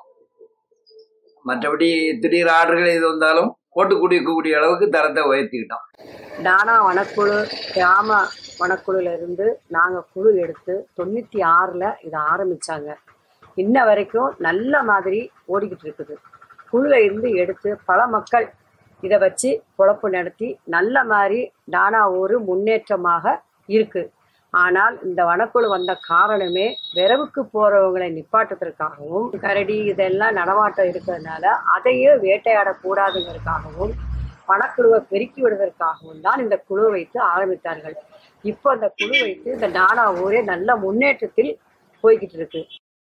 மற்றபடி திடீர் ஆர்டர்கள் எது வந்தாலும் போட்டு குடிக்கக்கூடிய அளவுக்கு தரத்தை உயர்த்திக்கிட்டோம் டானா வனக்குழு கிராம வனக்குழுல இருந்து நாங்கள் குழு எடுத்து தொண்ணூற்றி ஆறில் இதை ஆரம்பித்தாங்க இன்ன வரைக்கும் நல்ல மாதிரி ஓடிக்கிட்டு இருக்குது குழுவை இருந்து எடுத்து பல மக்கள் இதை வச்சு பொழப்பு நடத்தி நல்ல மாதிரி டானா ஊர் முன்னேற்றமாக இருக்கு ஆனால் இந்த வனக்குழு வந்த காரணமே விரவுக்கு போறவங்களை நிப்பாட்டுறதுக்காகவும் கரடி இதெல்லாம் நடமாட்டம் இருக்கிறதுனால அதையே வேட்டையாடக்கூடாதுங்கிறதுக்காகவும் வனக்குழுவை பெருக்கி விடுவதற்காகவும் தான் இந்த குழு வைத்து ஆரம்பித்தார்கள் இப்போ அந்த குழு வைத்து இந்த டானா ஊரே நல்ல முன்னேற்றத்தில் போய்கிட்டு இருக்கு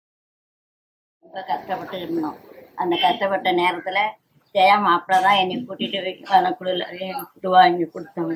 ரொம்ப கஷ்டப்பட்டு இருந்தோம் அந்த கஷ்டப்பட்ட நேரத்தில் ஜெயா மாப்பிள்ள தான் என்னை கூட்டிகிட்டு வனக்குழுவில் உருவாங்கி கொடுத்தாங்க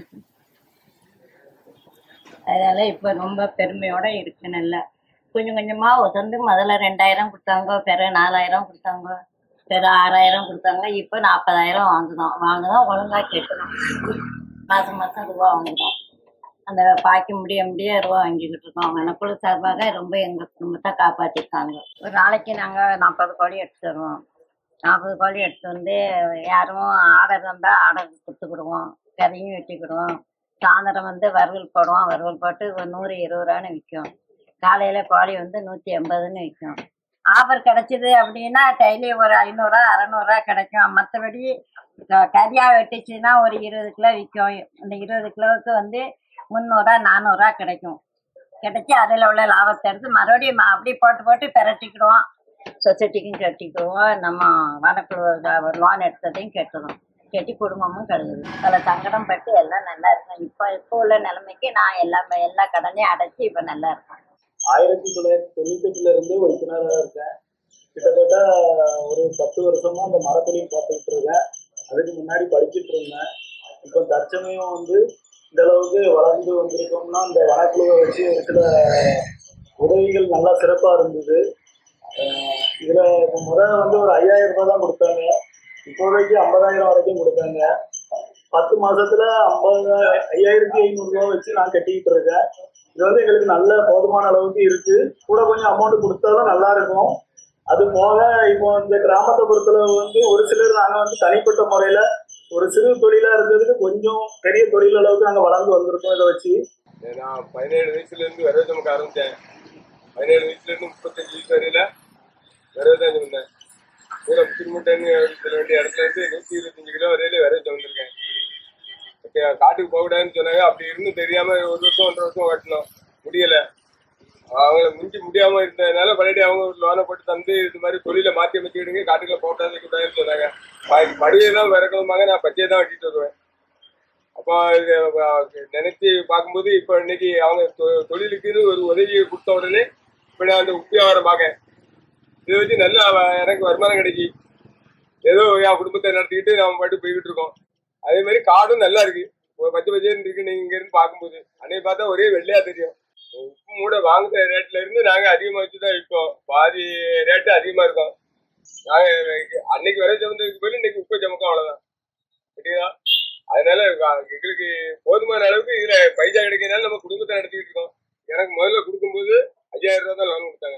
அதனால இப்போ ரொம்ப பெருமையோட இருக்கு நல்லா கொஞ்சம் கொஞ்சமாக உதந்து முதல்ல ரெண்டாயிரம் கொடுத்தாங்க பிறகு நாலாயிரம் கொடுத்தாங்க பிறகு ஆறாயிரம் கொடுத்தாங்க இப்போ நாற்பதாயிரம் வாங்குதோம் வாங்குதோம் ஒழுங்காக கட்டணும் மாதம் மாதம் ரூபா வாங்குதோம் அந்த பாக்கி முடிய முடிய ரூபா வாங்கிக்கிட்டு இருக்கோம் மனக்குழு சார்பாக ரொம்ப எங்கள் குடும்பத்தை காப்பாற்றிருக்காங்க ஒரு நாளைக்கு நாங்கள் நாற்பது கோழி எடுத்து வருவோம் நாற்பது கோழி எடுத்து வந்து யாரும் ஆர்டர் இருந்தால் ஆர்டர் கொடுத்துக்கிடுவோம் கறியும் வெட்டிக்கிடுவோம் சாயந்தரம் வந்து வறுவல் போடுவோம் வறுவல் போட்டு ஒரு நூறு இருபது ரூபான்னு விற்கும் காலையில் கோழி வந்து நூற்றி எண்பதுன்னு விற்கும் ஆஃபர் கிடைச்சிது அப்படின்னா டெய்லி ஒரு ஐநூறுரூவா அறநூறுவா கிடைக்கும் மற்றபடி கறியாக வெட்டிச்சுன்னா ஒரு இருபது கிலோ விற்கும் அந்த இருபது கிலோவுக்கு வந்து முந்நூறுரூவா நானூறுரூவா கிடைக்கும் கிடைச்சி அதில் உள்ள லாபத்தை எடுத்து மறுபடியும் ம- அப்படியே போட்டு போட்டு பெரட்டிக்கிடுவோம் சொசைட்டிக்கும் கட்டிக்கிடுவோம் நம்ம வனக்குழு ஒரு லோன் எடுத்ததையும் கட்டுறோம் கட்டி குடும்பமும் கழுகுது அதில் சங்கடம் பட்டு எல்லாம் நல்லா இருக்கும் இப்போ இப்போ உள்ள நிலைமைக்கு நான் எல்லாமே எல்லா கடனையும் அடைச்சி இப்போ நல்லா இருக்கேன் ஆயிரத்தி தொள்ளாயிரத்தி தொண்ணூத்தெட்டுல இருந்து உறுப்பினராக இருக்கேன் கிட்டத்தட்ட ஒரு பத்து வருஷமா அந்த மரத்தொழில் பார்த்துக்கிட்டு இருக்கேன் அதுக்கு முன்னாடி படிச்சுட்டு இருந்தேன் இப்போ தற்சமயம் வந்து இந்த அளவுக்கு வளர்ந்து வந்திருக்கோம்னா இந்த வனக்குழுவை வச்சு ஒரு சில உதவிகள் நல்லா சிறப்பாக இருந்தது அஹ் இதுல இப்போ முதல்ல வந்து ஒரு ஐயாயிரம் ரூபாய் தான் கொடுத்தாங்க இப்போதைக்கு ஐம்பதாயிரம் வரைக்கும் கொடுத்தாங்க பத்து மாசத்துல ஐம்பது ஐயாயிரத்தி ஐநூறு ரூபா வச்சு நான் கட்டிக்கிட்டு இருக்கேன் இது வந்து எங்களுக்கு நல்ல போதுமான அளவுக்கு இருக்கு கூட கொஞ்சம் அமௌண்ட் கொடுத்தாதான் நல்லா இருக்கும் அது போக இப்போ இந்த கிராமத்தை பொறுத்தளவு வந்து ஒரு சிலர் நாங்க வந்து தனிப்பட்ட முறையில ஒரு சிறு தொழிலா இருந்ததுக்கு கொஞ்சம் பெரிய தொழில் அளவுக்கு நாங்க வளர்ந்து வந்திருக்கோம் இதை வச்சு நான் பதினேழு வயசுல இருந்து விரதம் சுமக்க ஆரம்பிச்சேன் பதினேழு வயசுல இருந்து முப்பத்தஞ்சு வயசு வரையில விரதம் தான் இருந்தேன் கூட முத்திருமுட்டைன்னு சொல்ல வேண்டிய இடத்துல இருந்து நூத்தி இருபத்தஞ்சு கிலோ வரையில விரதம் சுமந்திருக்கேன் ஓகே, காட்டுக்கு போகக்கூடாதுன்னு சொன்னாங்க அப்படி இருந்தும் தெரியாம ஒரு வருஷம் ஒன்றரை வருஷம் ஓட்டணும் முடியல அவங்கள மிஞ்சி முடியாம இருந்ததுனால மறுபடியும் அவங்க ஒரு லோனை போட்டு தந்து இது மாதிரி தொழிலை மாத்தி அமைச்சுக்கிடுங்க காட்டுக்குள்ள போட்டாது கூடாதுன்னு சொன்னாங்க ப- படுகையை தான் விறக்கணுமாங்க நான் பச்சையை தான் வெட்டிட்டு வருவேன் அப்போ இது, அஹ், நினைச்சு பார்க்கும்போது இப்போ இன்னைக்கு அவங்க தொ- தொழிலுக்குன்னு ஒரு உதவியை கொடுத்த உடனே இப்போ நான் அந்த உப்பு வியாபாரம் பார்க்கேன் இதை வச்சு நல்ல வ- எனக்கு வருமானம் கிடைக்கி ஏதோ என் குடும்பத்தை நடத்திக்கிட்டு நம்ம பாட்டு போய்கிட்டு இருக்கோம் அதே மாதிரி காடும் நல்லா இருக்கு ஒரு பச்சை பச்சைன்னு இருக்கு நீங்க இங்க இருந்து பார்க்கும்போது அன்னைக்கு பார்த்தா ஒரே வெள்ளையா தெரியும் உப்பு மூடை வாங்குற ரேட்ல இருந்து நாங்க அதிகமா வச்சு தான் விற்போம் பாதி ரேட்டு அதிகமா இருக்கும் நாங்க அன்னைக்கு வரை சமந்ததுக்கு பதில் இன்னைக்கு உப்பு சமக்கம் அவ்வளவுதான் சரிங்களா அதனால வ- எங்களுக்கு போதுமான அளவுக்கு இதுல பைசா கிடைக்கிறதுனால நம்ம குடும்பத்தை நடத்திக்கிட்டு இருக்கோம் எனக்கு முதல்ல கொடுக்கும்போது ஐயாயிரம் ரூபா தான் லோன் கொடுத்தாங்க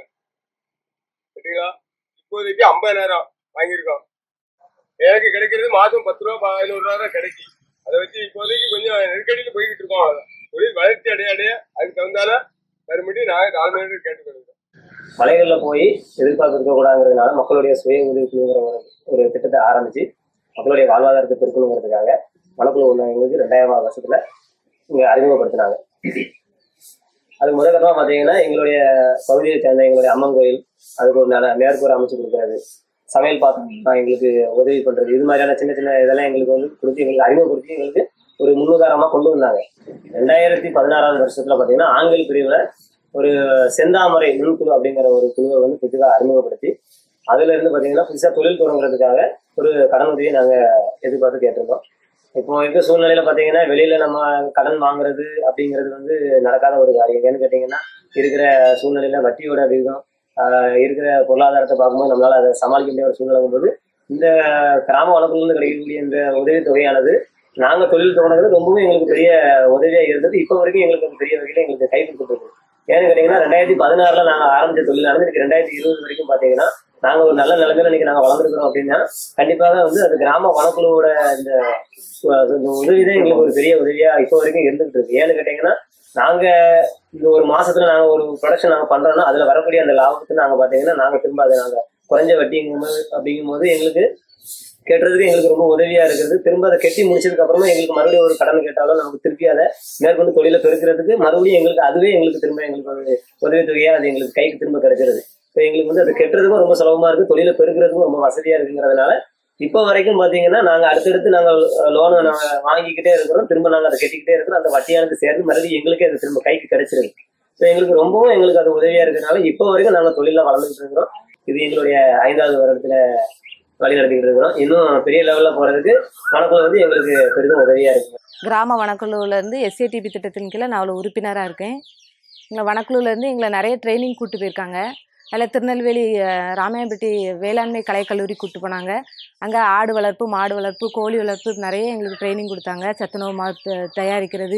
சரிங்களா இப்போதைக்கு ஐம்பதாயிரம் வாங்கியிருக்கோம் எனக்கு கிடைக்கிறது மாதம் பத்து ரூபா பதினோரு ரூபா தான் கிடைக்கும் அதை வச்சு இப்போதைக்கு கொஞ்சம் நெருக்கடியில் போய்கிட்டு இருக்கோம் அவ்வளவுதான் தொழில் வளர்ச்சி அடைய அடைய அதுக்கு தகுந்தால மறுபடியும் நாங்கள் தாழ்மையோடு கேட்டுக்கொள்கிறோம் மலைகளில் போய் எதிர்பார்ப்பு இருக்கக்கூடாதுங்கிறதுனால மக்களுடைய சுய உதவி குழுங்கிற ஒரு ஒரு திட்டத்தை ஆரம்பிச்சு மக்களுடைய வாழ்வாதாரத்தை பெருக்கணுங்கிறதுக்காக மனக்குழு உள்ளவங்களுக்கு ரெண்டாயிரம் வருஷத்துல இங்க அறிமுகப்படுத்தினாங்க அதுக்கு முதல் கட்டமாக பார்த்தீங்கன்னா எங்களுடைய பகுதியை சேர்ந்த எங்களுடைய அம்மன் கோயில் அதுக்கு ஒரு நல்ல மேற்கூரை அமைச்சு கொடுக்கறது சமையல் பாத்திரம் எங்களுக்கு உதவி பண்றது இது மாதிரியான சின்ன சின்ன இதெல்லாம் எங்களுக்கு வந்து கொடுத்து எங்களுக்கு அறிமுகப்படுத்தி எங்களுக்கு ஒரு முன்னுதாரணமா கொண்டு வந்தாங்க ரெண்டாயிரத்தி பதினாறாவது வருஷத்துல பார்த்தீங்கன்னா ஆண்கள் பிரிவில் ஒரு செந்தாமரை நுண்குழு அப்படிங்கிற ஒரு குழுவை வந்து புதுசாக அறிமுகப்படுத்தி அதுல இருந்து பார்த்தீங்கன்னா புதுசாக தொழில் தொடங்குறதுக்காக ஒரு கடன் உதவியை நாங்கள் எதிர்பார்த்து கேட்டிருந்தோம் இப்போ இருக்க சூழ்நிலையில பார்த்தீங்கன்னா வெளியில நம்ம கடன் வாங்குறது அப்படிங்கிறது வந்து நடக்காத ஒரு காரியம் ஏன்னு கேட்டிங்கன்னா இருக்கிற சூழ்நிலையில வட்டியோட விகிதம் ஆஹ் இருக்கிற பொருளாதாரத்தை பார்க்கும்போது நம்மளால அதை சமாளிக்க முடியாத ஒரு சூழ்நிலை போது இந்த கிராம வளர்ப்புலேருந்து கிடைக்கக்கூடிய இந்த உதவி தொகையானது நாங்க தொழில் தொடங்குறது ரொம்பவும் எங்களுக்கு பெரிய உதவியா இருந்தது இப்போ வரைக்கும் எங்களுக்கு அது பெரிய வகையில எங்களுக்கு கை கொடுத்துருக்கு ஏன்னு கேட்டீங்கன்னா ரெண்டாயிரத்தி பதினாறுல நாங்க ஆரம்பிச்ச தொழில் இன்னைக்கு ரெண்டாயிரத்தி இருபது வரைக்கும் பாத்தீங்கன்னா நாங்க ஒரு நல்ல நிலைமையில இன்னைக்கு நாங்க வளர்ந்துருக்கிறோம் அப்படின்னா கண்டிப்பாக வந்து அது கிராம வனக்குழுவோட இந்த இந்த உதவி தான் எங்களுக்கு ஒரு பெரிய உதவியா இப்போ வரைக்கும் இருந்துகிட்டு இருக்கு ஏன்னு கேட்டீங்கன்னா நாங்க இந்த ஒரு மாசத்துல நாங்க ஒரு ப்ரொடக்ஷன் நாங்க பண்றோம்னா அதுல வரக்கூடிய அந்த லாபத்தை நாங்க பாத்தீங்கன்னா நாங்க திரும்ப அதை நாங்க குறைஞ்ச வட்டிங்கும்போது அப்படிங்கும்போது எங்களுக்கு கேட்டுறதுக்கு எங்களுக்கு ரொம்ப உதவியா இருக்குது திரும்ப அதை கட்டி முடிச்சதுக்கு அப்புறமா எங்களுக்கு மறுபடியும் ஒரு கடன் கேட்டாலும் நமக்கு திருப்பி அதை மேற்கொண்டு தொழிலை பெருக்கிறதுக்கு மறுபடியும் எங்களுக்கு அதுவே எங்களுக்கு திரும்ப எங்களுக்கு ஒரு உதவித்தொகையா அது எங்களுக்கு கைக்கு திரும்ப கிடைச்சிருது இப்போ எங்களுக்கு வந்து அது கெட்டுறதுக்கும் ரொம்ப சுலபமா இருக்கு தொழிலை பெருக்கிறதுக்கும் ரொம்ப வசதியா இருக்குங்கிறதுனால இப்போ வரைக்கும் பாத்தீங்கன்னா நாங்க அடுத்தடுத்து நாங்கள் லோனை நாங்க வாங்கிக்கிட்டே இருக்கிறோம் திரும்ப நாங்க அதை கட்டிக்கிட்டே இருக்கிறோம் அந்த வட்டியானது சேர்ந்து மறுபடியும் எங்களுக்கே அது திரும்ப கைக்கு கிடைச்சிருது ஸோ எங்களுக்கு ரொம்பவும் எங்களுக்கு அது உதவியா இருக்கிறதுனால இப்போ வரைக்கும் நாங்க தொழில வளர்ந்துட்டு இருக்கிறோம் இது எங்களுடைய ஐந்தாவது வருடத்துல வழி நடத்திக்கிட்டு இருக்கிறோம் இன்னும் பெரிய லெவல்ல போறதுக்கு வனக்குழு வந்து எங்களுக்கு பெரிதும் உதவியா இருக்கு கிராம வனக்குழுவிலேருந்து எஸ்ஏடிபி திட்டத்தின் கீழே நான் அவ்வளோ உறுப்பினராக இருக்கேன் எங்கள் வனக்குழுவிலேருந்து எங்களை நிறைய ட்ரைனிங் கூட்டு போயிருக்காங்க அதில் திருநெல்வேலி அஹ், ராமாயம்பட்டி வேளாண்மை கலைக்கல்லூரி கூட்டு போனாங்க அங்கே ஆடு வளர்ப்பு மாடு வளர்ப்பு கோழி வளர்ப்பு நிறைய எங்களுக்கு ட்ரைனிங் கொடுத்தாங்க சத்துணவு மா த- தயாரிக்கிறது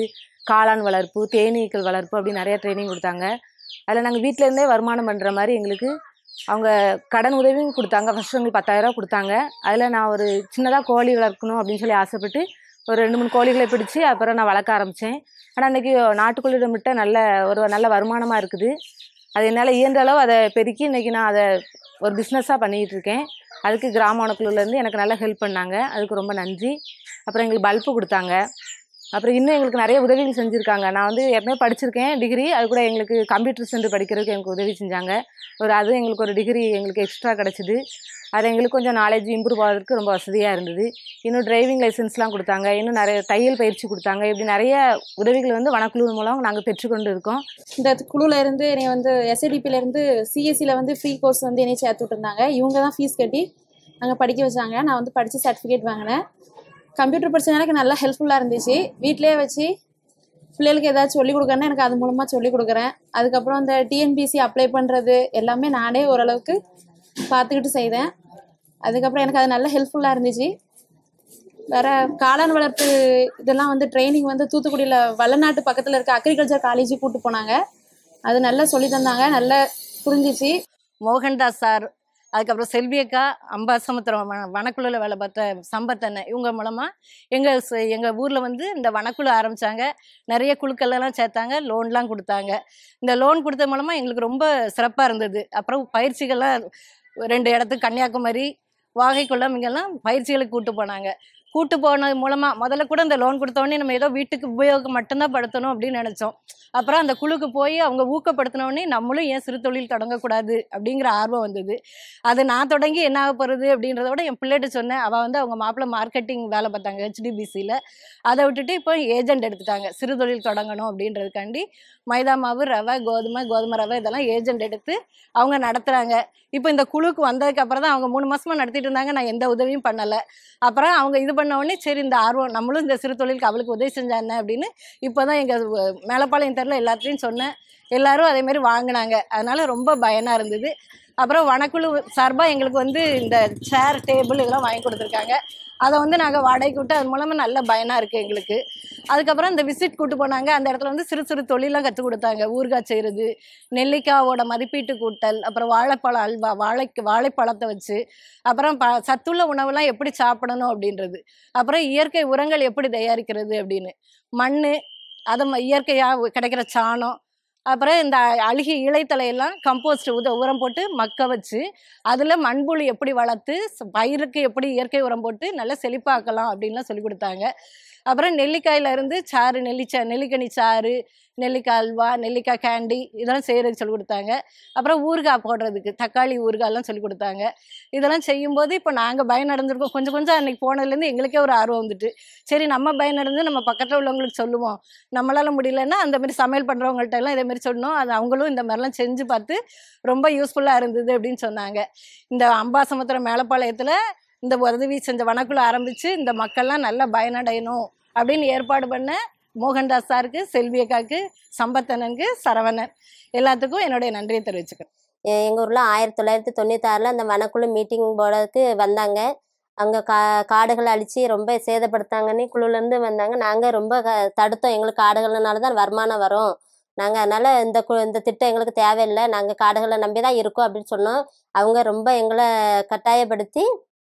காளான் வளர்ப்பு தேனீக்கள் வளர்ப்பு அப்படி நிறைய ட்ரைனிங் கொடுத்தாங்க அதில் நாங்கள் வீட்டிலேருந்தே வருமானம் பண்ணுற மாதிரி எங்களுக்கு அவங்க கடன் உதவியும் கொடுத்தாங்க ஃபஸ்ட் எங்களுக்கு பத்தாயிரரூவா கொடுத்தாங்க அதில் நான் ஒரு சின்னதாக கோழி வளர்க்கணும் அப்படின்னு சொல்லி ஆசைப்பட்டு ஒரு ரெண்டு மூணு கோழிகளை பிடிச்சி அப்புறம் நான் வளர்க்க ஆரம்பித்தேன் ஆனால் இன்றைக்கி நாட்டுக்கோழியிட முட்டை நல்ல ஒரு நல்ல வருமானமாக இருக்குது அது என்னால் இயன்ற அளவு அதை பெருக்கி இன்றைக்கி நான் அதை ஒரு பிஸ்னஸாக பண்ணிகிட்டு இருக்கேன் அதுக்கு கிராம உணக்குழுலேருந்து எனக்கு நல்லா ஹெல்ப் பண்ணாங்க அதுக்கு ரொம்ப நன்றி அப்புறம் எங்களுக்கு பல்பு கொடுத்தாங்க அப்புறம் இன்னும் எங்களுக்கு நிறைய உதவிகள் செஞ்சுருக்காங்க நான் வந்து ஏற்கனவே படிச்சிருக்கேன் டிகிரி அது கூட எங்களுக்கு கம்ப்யூட்டர் சென்டர் படிக்கிறதுக்கு எனக்கு உதவி செஞ்சாங்க ஒரு அது எங்களுக்கு ஒரு டிகிரி எங்களுக்கு எக்ஸ்ட்ரா கிடச்சிது அது எங்களுக்கு கொஞ்சம் நாலேஜ் இம்ப்ரூவ் ஆகிறதுக்கு ரொம்ப வசதியாக இருந்தது இன்னும் டிரைவிங் லைசன்ஸ்லாம் கொடுத்தாங்க இன்னும் நிறைய தையல் பயிற்சி கொடுத்தாங்க இப்படி நிறைய உதவிகள் வந்து வனக்குழு மூலம் நாங்கள் பெற்றுக்கொண்டு இருக்கோம் இந்த குழுல இருந்து என்னை வந்து எஸ்ஐடிபில இருந்து சிஎஸ்சியில் வந்து ஃப்ரீ கோர்ஸ் வந்து என்னை சேர்த்து விட்டுருந்தாங்க இவங்க தான் ஃபீஸ் கட்டி அங்கே படிக்க வச்சாங்க நான் வந்து படித்து சர்டிஃபிகேட் வாங்கினேன் கம்ப்யூட்டர் படிச்சதுனால எனக்கு நல்லா ஹெல்ப்ஃபுல்லாக இருந்துச்சு வீட்டிலேயே வச்சு பிள்ளைகளுக்கு ஏதாச்சும் சொல்லிக் கொடுக்கறேன்னா எனக்கு அது மூலமாக சொல்லிக் கொடுக்குறேன் அதுக்கப்புறம் இந்த டிஎன்பிசி அப்ளை பண்ணுறது எல்லாமே நானே ஓரளவுக்கு பார்த்துக்கிட்டு செய்தேன் அதுக்கப்புறம் எனக்கு அது நல்ல ஹெல்ப்ஃபுல்லாக இருந்துச்சு வேற காளான் வளர்ப்பு இதெல்லாம் வந்து ட்ரைனிங் வந்து தூத்துக்குடியில் வல்லநாட்டு பக்கத்தில் இருக்க அக்ரிகல்ச்சர் காலேஜுக்கு கூட்டு போனாங்க அது நல்லா சொல்லி தந்தாங்க நல்லா புரிஞ்சிச்சு மோகன்தாஸ் சார் அதுக்கப்புறம் செல்வி அக்கா அம்பாசமுத்திரம் வன வனக்குழுவில் வேலை பார்த்த சம்பத் அண்ணன் இவங்க மூலமாக எங்கள் எங்கள் ஊரில் வந்து இந்த வனக்குழு ஆரம்பித்தாங்க நிறைய குழுக்கள்லாம் சேர்த்தாங்க லோன்லாம் கொடுத்தாங்க இந்த லோன் கொடுத்த மூலமாக எங்களுக்கு ரொம்ப சிறப்பாக இருந்தது அப்புறம் பயிற்சிகள்லாம் ரெண்டு இடத்துக்கு கன்னியாகுமரி வாகைக்குளம் இங்கெல்லாம் பயிற்சிகளுக்கு கூட்டு போனாங்க கூட்டு போனது மூலமாக முதல்ல கூட இந்த லோன் கொடுத்தோடனே நம்ம ஏதோ வீட்டுக்கு உபயோகம் மட்டும்தான் படுத்தணும் அப்படின்னு நினச்சோம் அப்புறம் அந்த குழுக்கு போய் அவங்க ஊக்கப்படுத்தினோடனே நம்மளும் ஏன் சிறு தொழில் தொடங்கக்கூடாது அப்படிங்கிற ஆர்வம் வந்தது அது நான் தொடங்கி என்ன ஆக போகிறது அப்படின்றத விட என் பிள்ளைகிட்ட சொன்னேன் அவள் வந்து அவங்க மாப்பிள்ளை மார்க்கெட்டிங் வேலை பார்த்தாங்க ஹெச்டிபிசியில் அதை விட்டுட்டு இப்போ ஏஜென்ட் எடுத்துட்டாங்க சிறு தொழில் தொடங்கணும் அப்படின்றதுக்காண்டி மைதா மாவு ரவை கோதுமை கோதுமை ரவை இதெல்லாம் ஏஜென்ட் எடுத்து அவங்க நடத்துகிறாங்க இப்போ இந்த குழுக்கு வந்ததுக்கு அப்புறம் தான் அவங்க மூணு மாசமா நடத்திட்டு இருந்தாங்க நான் எந்த உதவியும் பண்ணலை அப்புறம் அவங்க இது பண்ண உடனே சரி இந்த ஆர்வம் நம்மளும் இந்த சிறு தொழிலுக்கு அவளுக்கு உதவி செஞ்சா என்ன அப்படின்னு இப்போ தான் எங்கள் மேலப்பாளையம் தெருல எல்லாத்தையும் சொன்னேன் எல்லாரும் அதே மாதிரி வாங்கினாங்க அதனால ரொம்ப பயனாக இருந்தது அப்புறம் வனக்குழு சார்பாக எங்களுக்கு வந்து இந்த சேர் டேபிள் இதெல்லாம் வாங்கி கொடுத்துருக்காங்க அதை வந்து நாங்கள் வாடகைக்கு விட்டு அது மூலமாக நல்ல பயனாக இருக்குது எங்களுக்கு அதுக்கப்புறம் இந்த விசிட் கூட்டு போனாங்க அந்த இடத்துல வந்து சிறு சிறு தொழிலாம் கற்றுக் கொடுத்தாங்க ஊறுகாய் செய்கிறது நெல்லிக்காவோட மதிப்பீட்டு கூட்டல் அப்புறம் வாழைப்பழ அல்வா வாழைக்கு வாழைப்பழத்தை வச்சு அப்புறம் ப சத்துள்ள உணவுலாம் எப்படி சாப்பிடணும் அப்படின்றது அப்புறம் இயற்கை உரங்கள் எப்படி தயாரிக்கிறது அப்படின்னு மண் அதை இயற்கையாக கிடைக்கிற சாணம் அப்புறம் இந்த அழுகி இலைத்தலையெல்லாம் கம்போஸ்ட் உத உரம் போட்டு மக்க வச்சு அதில் மண்புழு எப்படி வளர்த்து ச- பயிருக்கு எப்படி இயற்கை உரம் போட்டு நல்லா செழிப்பாக்கலாம் அப்படின்லாம் சொல்லி கொடுத்தாங்க அப்புறம் நெல்லிக்காயில இருந்து சாறு நெல்லிச்சா நெல்லிக்கனி சாறு நெல்லிக்காய் அல்வா நெல்லிக்காய் கேண்டி இதெல்லாம் செய்கிறதுக்கு சொல்லி கொடுத்தாங்க அப்புறம் ஊறுகாய் போடுறதுக்கு தக்காளி ஊறுகாய்லாம் சொல்லி கொடுத்தாங்க இதெல்லாம் செய்யும்போது இப்போ நாங்கள் பயனடைஞ்சிருக்கோம் கொஞ்சம் கொஞ்சம் அன்னைக்கு போனதுலேருந்து எங்களுக்கே ஒரு ஆர்வம் வந்துட்டு சரி நம்ம பயனடைஞ்சு நம்ம பக்கத்தில் உள்ளவங்களுக்கு சொல்லுவோம் நம்மளால முடியலன்னா அந்த மாதிரி சமையல் பண்ணுறவங்கள்ட்ட எல்லாம் இதே மாதிரி சொன்னோம் அது அவங்களும் இந்த மாதிரிலாம் செஞ்சு பார்த்து ரொம்ப யூஸ்ஃபுல்லாக இருந்தது அப்படின்னு சொன்னாங்க இந்த அம்பாசமுத்திரம் மேலப்பாளையத்தில் இந்த உதவி செஞ்ச வனக்குழு ஆரம்பித்து இந்த மக்கள்லாம் நல்லா பயனடையணும் அப்படின்னு ஏற்பாடு பண்ண மோகன்தாஸ் சாருக்கு செல்வி அக்காவுக்கு சம்பத்தனனுக்கு சரவணன் எல்லாத்துக்கும் என்னுடைய நன்றியை தெரிவிச்சுக்கிறேன் எங்கள் ஊரில் ஆயிரத்தி தொள்ளாயிரத்தி தொண்ணூத்தாறில் அந்த வனக்குழு மீட்டிங் போடுறதுக்கு வந்தாங்க அங்கே கா காடுகளை அழித்து ரொம்ப சேதப்படுத்தாங்கன்னு குழுலேருந்து வந்தாங்க நாங்கள் ரொம்ப க தடுத்தோம் எங்களுக்கு காடுகள்னால தான் வருமானம் வரும் நாங்கள் அதனால் இந்த கு இந்த திட்டம் எங்களுக்கு தேவையில்லை நாங்கள் காடுகளை நம்பி தான் இருக்கோம் அப்படின்னு சொன்னோம் அவங்க ரொம்ப எங்களை கட்டாயப்படுத்தி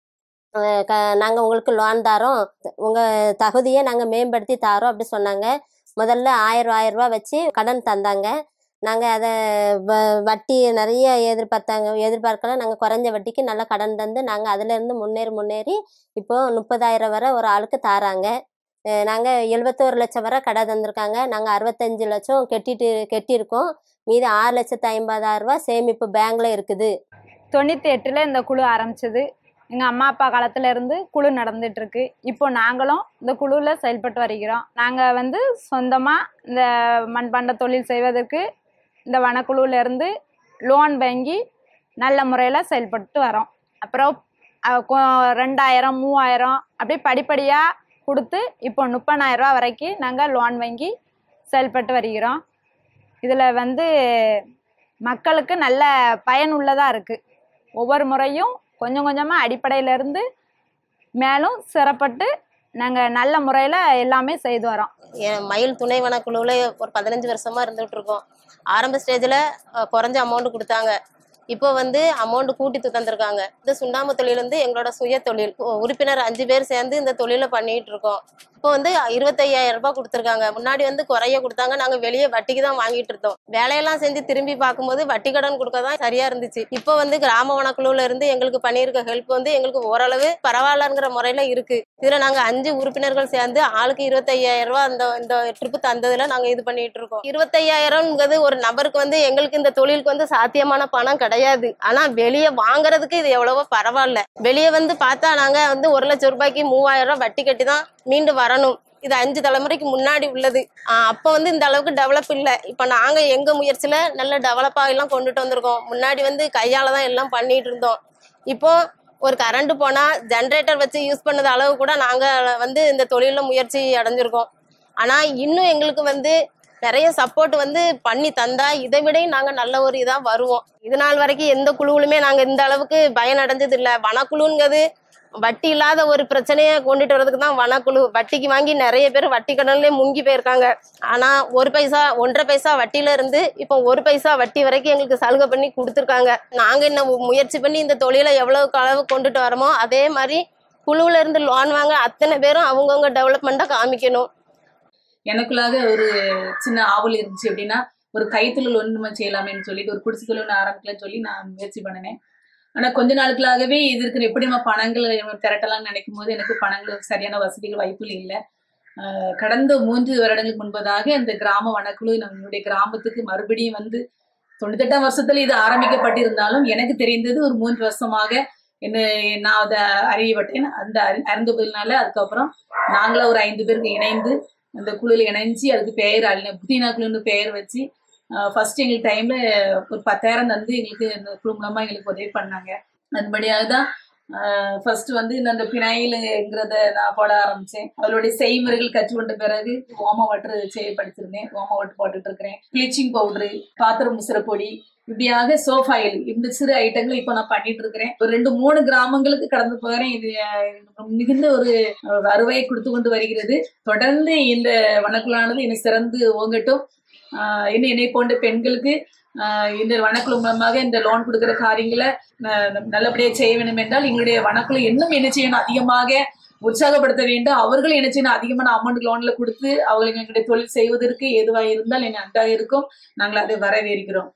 அஹ் க நாங்கள் உங்களுக்கு லோன் தரோம் உங்கள் தகுதியை நாங்கள் மேம்படுத்தி தரோம் அப்படி சொன்னாங்க முதல்ல ஆயிரம் ஆயிரம் ரூபா வச்சு கடன் தந்தாங்க நாங்கள் அதை வ வட்டி நிறைய எதிர்பார்த்தாங்க எதிர்பார்க்கல நாங்கள் குறைஞ்ச வட்டிக்கு நல்லா கடன் தந்து நாங்கள் அதுலேருந்து முன்னேறி முன்னேறி இப்போ முப்பதாயிரம் வரை ஒரு ஆளுக்கு தாராங்க நாங்கள் எழுபத்தோரு லட்சம் வரை கடை தந்திருக்காங்க நாங்கள் அறுபத்தஞ்சு லட்சம் கட்டிட்டு கட்டியிருக்கோம் மீதி ஆறு லட்சத்து ஐம்பதாயிரம் ரூபா சேமிப்பு பேங்க்ல இருக்குது தொண்ணூற்றி எட்டில் இந்த குழு ஆரம்பிச்சது எங்கள் அம்மா அப்பா காலத்துல இருந்து குழு நடந்துட்டு இருக்கு இப்போ நாங்களும் இந்த குழுவில் செயல்பட்டு வருகிறோம் நாங்கள் வந்து சொந்தமாக இந்த மண்பாண்ட தொழில் செய்வதற்கு இந்த வனக்குழுவில் இருந்து லோன் வாங்கி நல்ல முறையில் செயல்பட்டு வரோம் அப்புறம் அஹ், கொ- ரெண்டாயிரம் மூவாயிரம் அப்படி படிப்படியாக கொடுத்து இப்போ முப்பதாயிரம் ரூபா வரைக்கும் நாங்கள் லோன் வாங்கி செயல்பட்டு வருகிறோம் இதில் வந்து மக்களுக்கு நல்ல பயனுள்ளதாக இருக்குது ஒவ்வொரு முறையும் கொஞ்சம் கொஞ்சமாக அடிப்படையிலேருந்து மேலும் சிறப்பட்டு நாங்கள் நல்ல முறையில் எல்லாமே செய்து வரோம் என் மயில் துணை வனக்குழுவில் ஒரு பதினஞ்சு வருஷமா இருந்துகிட்டு இருக்கோம் ஆரம்ப ஸ்டேஜில் குறைஞ்ச அமௌண்ட் கொடுத்தாங்க இப்போ வந்து அமௌண்ட் கூட்டி தந்திருக்காங்க இந்த சுண்ணாம்பு தொழில் வந்து எங்களோட சுய தொழில் உ- உறுப்பினர் அஞ்சு பேர் சேர்ந்து இந்த தொழிலை பண்ணிட்டு இருக்கோம் இப்போ வந்து இருபத்தையாயிரம் ரூபாய் கொடுத்துருக்காங்க முன்னாடி வந்து குறைய கொடுத்தாங்க நாங்கள் வெளியே வட்டிக்கு தான் வாங்கிட்டு இருந்தோம் வேலையெல்லாம் செஞ்சு திரும்பி பார்க்கும்போது வட்டி கடன் கொடுக்க தான் சரியா இருந்துச்சு இப்போ வந்து கிராம வனக்குழுல இருந்து எங்களுக்கு பண்ணியிருக்க ஹெல்ப் வந்து எங்களுக்கு ஓரளவு பரவாயில்லங்கிற முறையில இருக்கு இதுல நாங்க அஞ்சு உறுப்பினர்கள் சேர்ந்து ஆளுக்கு இருபத்தையாயிரம் ரூபாய் அந்த இந்த ட்ரிப்பு தந்ததுல நாங்க இது பண்ணிட்டு இருக்கோம் இருபத்தையாயிரம்ங்கிறது ஒரு நபருக்கு வந்து எங்களுக்கு இந்த தொழிலுக்கு வந்து சாத்தியமான பணம் கிடையாது ஆனா வெளியே வாங்குறதுக்கு இது எவ்வளவோ பரவாயில்ல வெளியே வந்து பார்த்தா நாங்க வந்து ஒரு லட்சம் ரூபாய்க்கு மூவாயிரம் ரூபாய் வட்டி கட்டி தான் மீண்டு வரணும் இது அஞ்சு தலைமுறைக்கு முன்னாடி உள்ளது ஆஹ் அப்போ வந்து இந்த அளவுக்கு டெவலப் இல்லை இப்போ நாங்க எங்க முயற்சியில நல்ல டெவலப்பாக எல்லாம் கொண்டுட்டு வந்திருக்கோம் முன்னாடி வந்து கையால தான் எல்லாம் பண்ணிட்டு இருந்தோம் இப்போ ஒரு கரண்ட் போனா ஜென்ரேட்டர் வச்சு யூஸ் பண்ணது அளவு கூட நாங்க வந்து இந்த தொழில முயற்சி அடைஞ்சிருக்கோம் ஆனா இன்னும் எங்களுக்கு வந்து நிறைய சப்போர்ட் வந்து பண்ணி தந்தா இதை விடையும் நாங்க நல்ல ஒரு இதா வருவோம் இது நாள் வரைக்கும் எந்த குழுவுலுமே நாங்க இந்த அளவுக்கு பயன் அடைஞ்சது இல்ல வனக்குழுங்கிறது வட்டி இல்லாத ஒரு பிரச்சனையை கொண்டுட்டு வர்றதுக்கு தான் வனக்குழு வட்டிக்கு வாங்கி நிறைய பேர் வட்டி கடன்லயே முங்கி போயிருக்காங்க ஆனா ஒரு பைசா ஒன்றரை பைசா வட்டியில இருந்து இப்போ ஒரு பைசா வட்டி வரைக்கும் எங்களுக்கு சலுகை பண்ணி கொடுத்துருக்காங்க நாங்க என்ன முயற்சி பண்ணி இந்த தொழிலை எவ்வளவுக்கு அளவு கொண்டுட்டு வரோமோ அதே மாதிரி குழுவுல இருந்து லோன் வாங்க அத்தனை பேரும் அவங்கவுங்க டெவலப்மெண்ட்டை காமிக்கணும் எனக்குள்ளாக ஒரு சின்ன ஆவல் இருந்துச்சு எப்படின்னா ஒரு கைத்தொழில் ஒன்று நம்ம செய்யலாமேன்னு சொல்லிட்டு ஒரு குடிசை தொழில் ஒன்று ஆரம்பிக்கலாம்னு சொல்லி நான் முயற்சி பண்ணினேன் ஆனால் கொஞ்ச நாளுக்குள்ளாகவே இதற்கு எப்படி நம்ம பணங்கள் திரட்டலாம்னு நினைக்கும் போது எனக்கு பணங்கள் சரியான வசதிகள் வாய்ப்புகள் இல்லை ஆஹ் கடந்த மூன்று வருடங்களுக்கு முன்பதாக இந்த கிராம வனக்குழு நம்மளுடைய கிராமத்துக்கு மறுபடியும் வந்து தொண்ணூத்தெட்டாம் வருஷத்துல இது ஆரம்பிக்கப்பட்டிருந்தாலும் எனக்கு தெரிந்தது ஒரு மூன்று வருஷமாக என்ன நான் அதை அறியப்பட்டேன் அந்த அறி அறிந்ததுனால அதுக்கப்புறம் நாங்களா ஒரு ஐந்து பேருக்கு இணைந்து அந்த குழுவில் இணைஞ்சு அதுக்கு பெயர் அழின புதினா குழுன்னு பெயர் வச்சு ஃபர்ஸ்ட் எங்களுக்கு டைம்ல ஒரு பத்தாயிரம் தந்து எங்களுக்கு இந்த குழு மூலமா எங்களுக்கு உதவி பண்ணாங்க அதுபடியாக தான் ஃபர்ஸ்ட் வந்து இந்த அந்த பினாயிலுங்கிறத நான் போட ஆரம்பிச்சேன் அதனுடைய செய்முறைகள் கற்றுக்கொண்ட பிறகு ஓம வாட்டர் செய்ய படிச்சிருந்தேன் ஓம வாட்டர் போட்டுட்டு இருக்கிறேன் ப்ளீச்சிங் பவுடரு பாத்திரம் முசுற பொடி இப்படியாக சோஃபாயில் இந்த சிறு ஐட்டங்களை இப்போ நான் பண்ணிட்டு இருக்கிறேன் ஒரு ரெண்டு மூணு கிராமங்களுக்கு கடந்து போகிறேன் இது அஹ், மிகுந்த ஒரு அஹ், வருவாயை கொடுத்து கொண்டு வருகிறது தொடர்ந்து இந்த வனக்குழானது என்னை சிறந்து ஓங்கட்டும் ஆஹ் இன்னும் என்னை போன்ற பெண்களுக்கு ஆஹ் இந்த வனக்குழு மூலமாக இந்த லோன் கொடுக்கிற காரியங்களை ஆஹ் நல்லபடியாக செய்ய வேண்டும் என்றால் எங்களுடைய வனக்குழு இன்னும் என்ன செய்யணும் அதிகமாக உற்சாகப்படுத்த வேண்டும் அவர்கள் என்ன செய்யணும் அதிகமான அமௌண்ட் லோன்ல கொடுத்து அவர்களுக்கு எங்களுடைய தொழில் செய்வதற்கு எதுவாக இருந்தால் என்ன நன்றாக இருக்கும் நாங்கள் அதை வரவேற்கிறோம்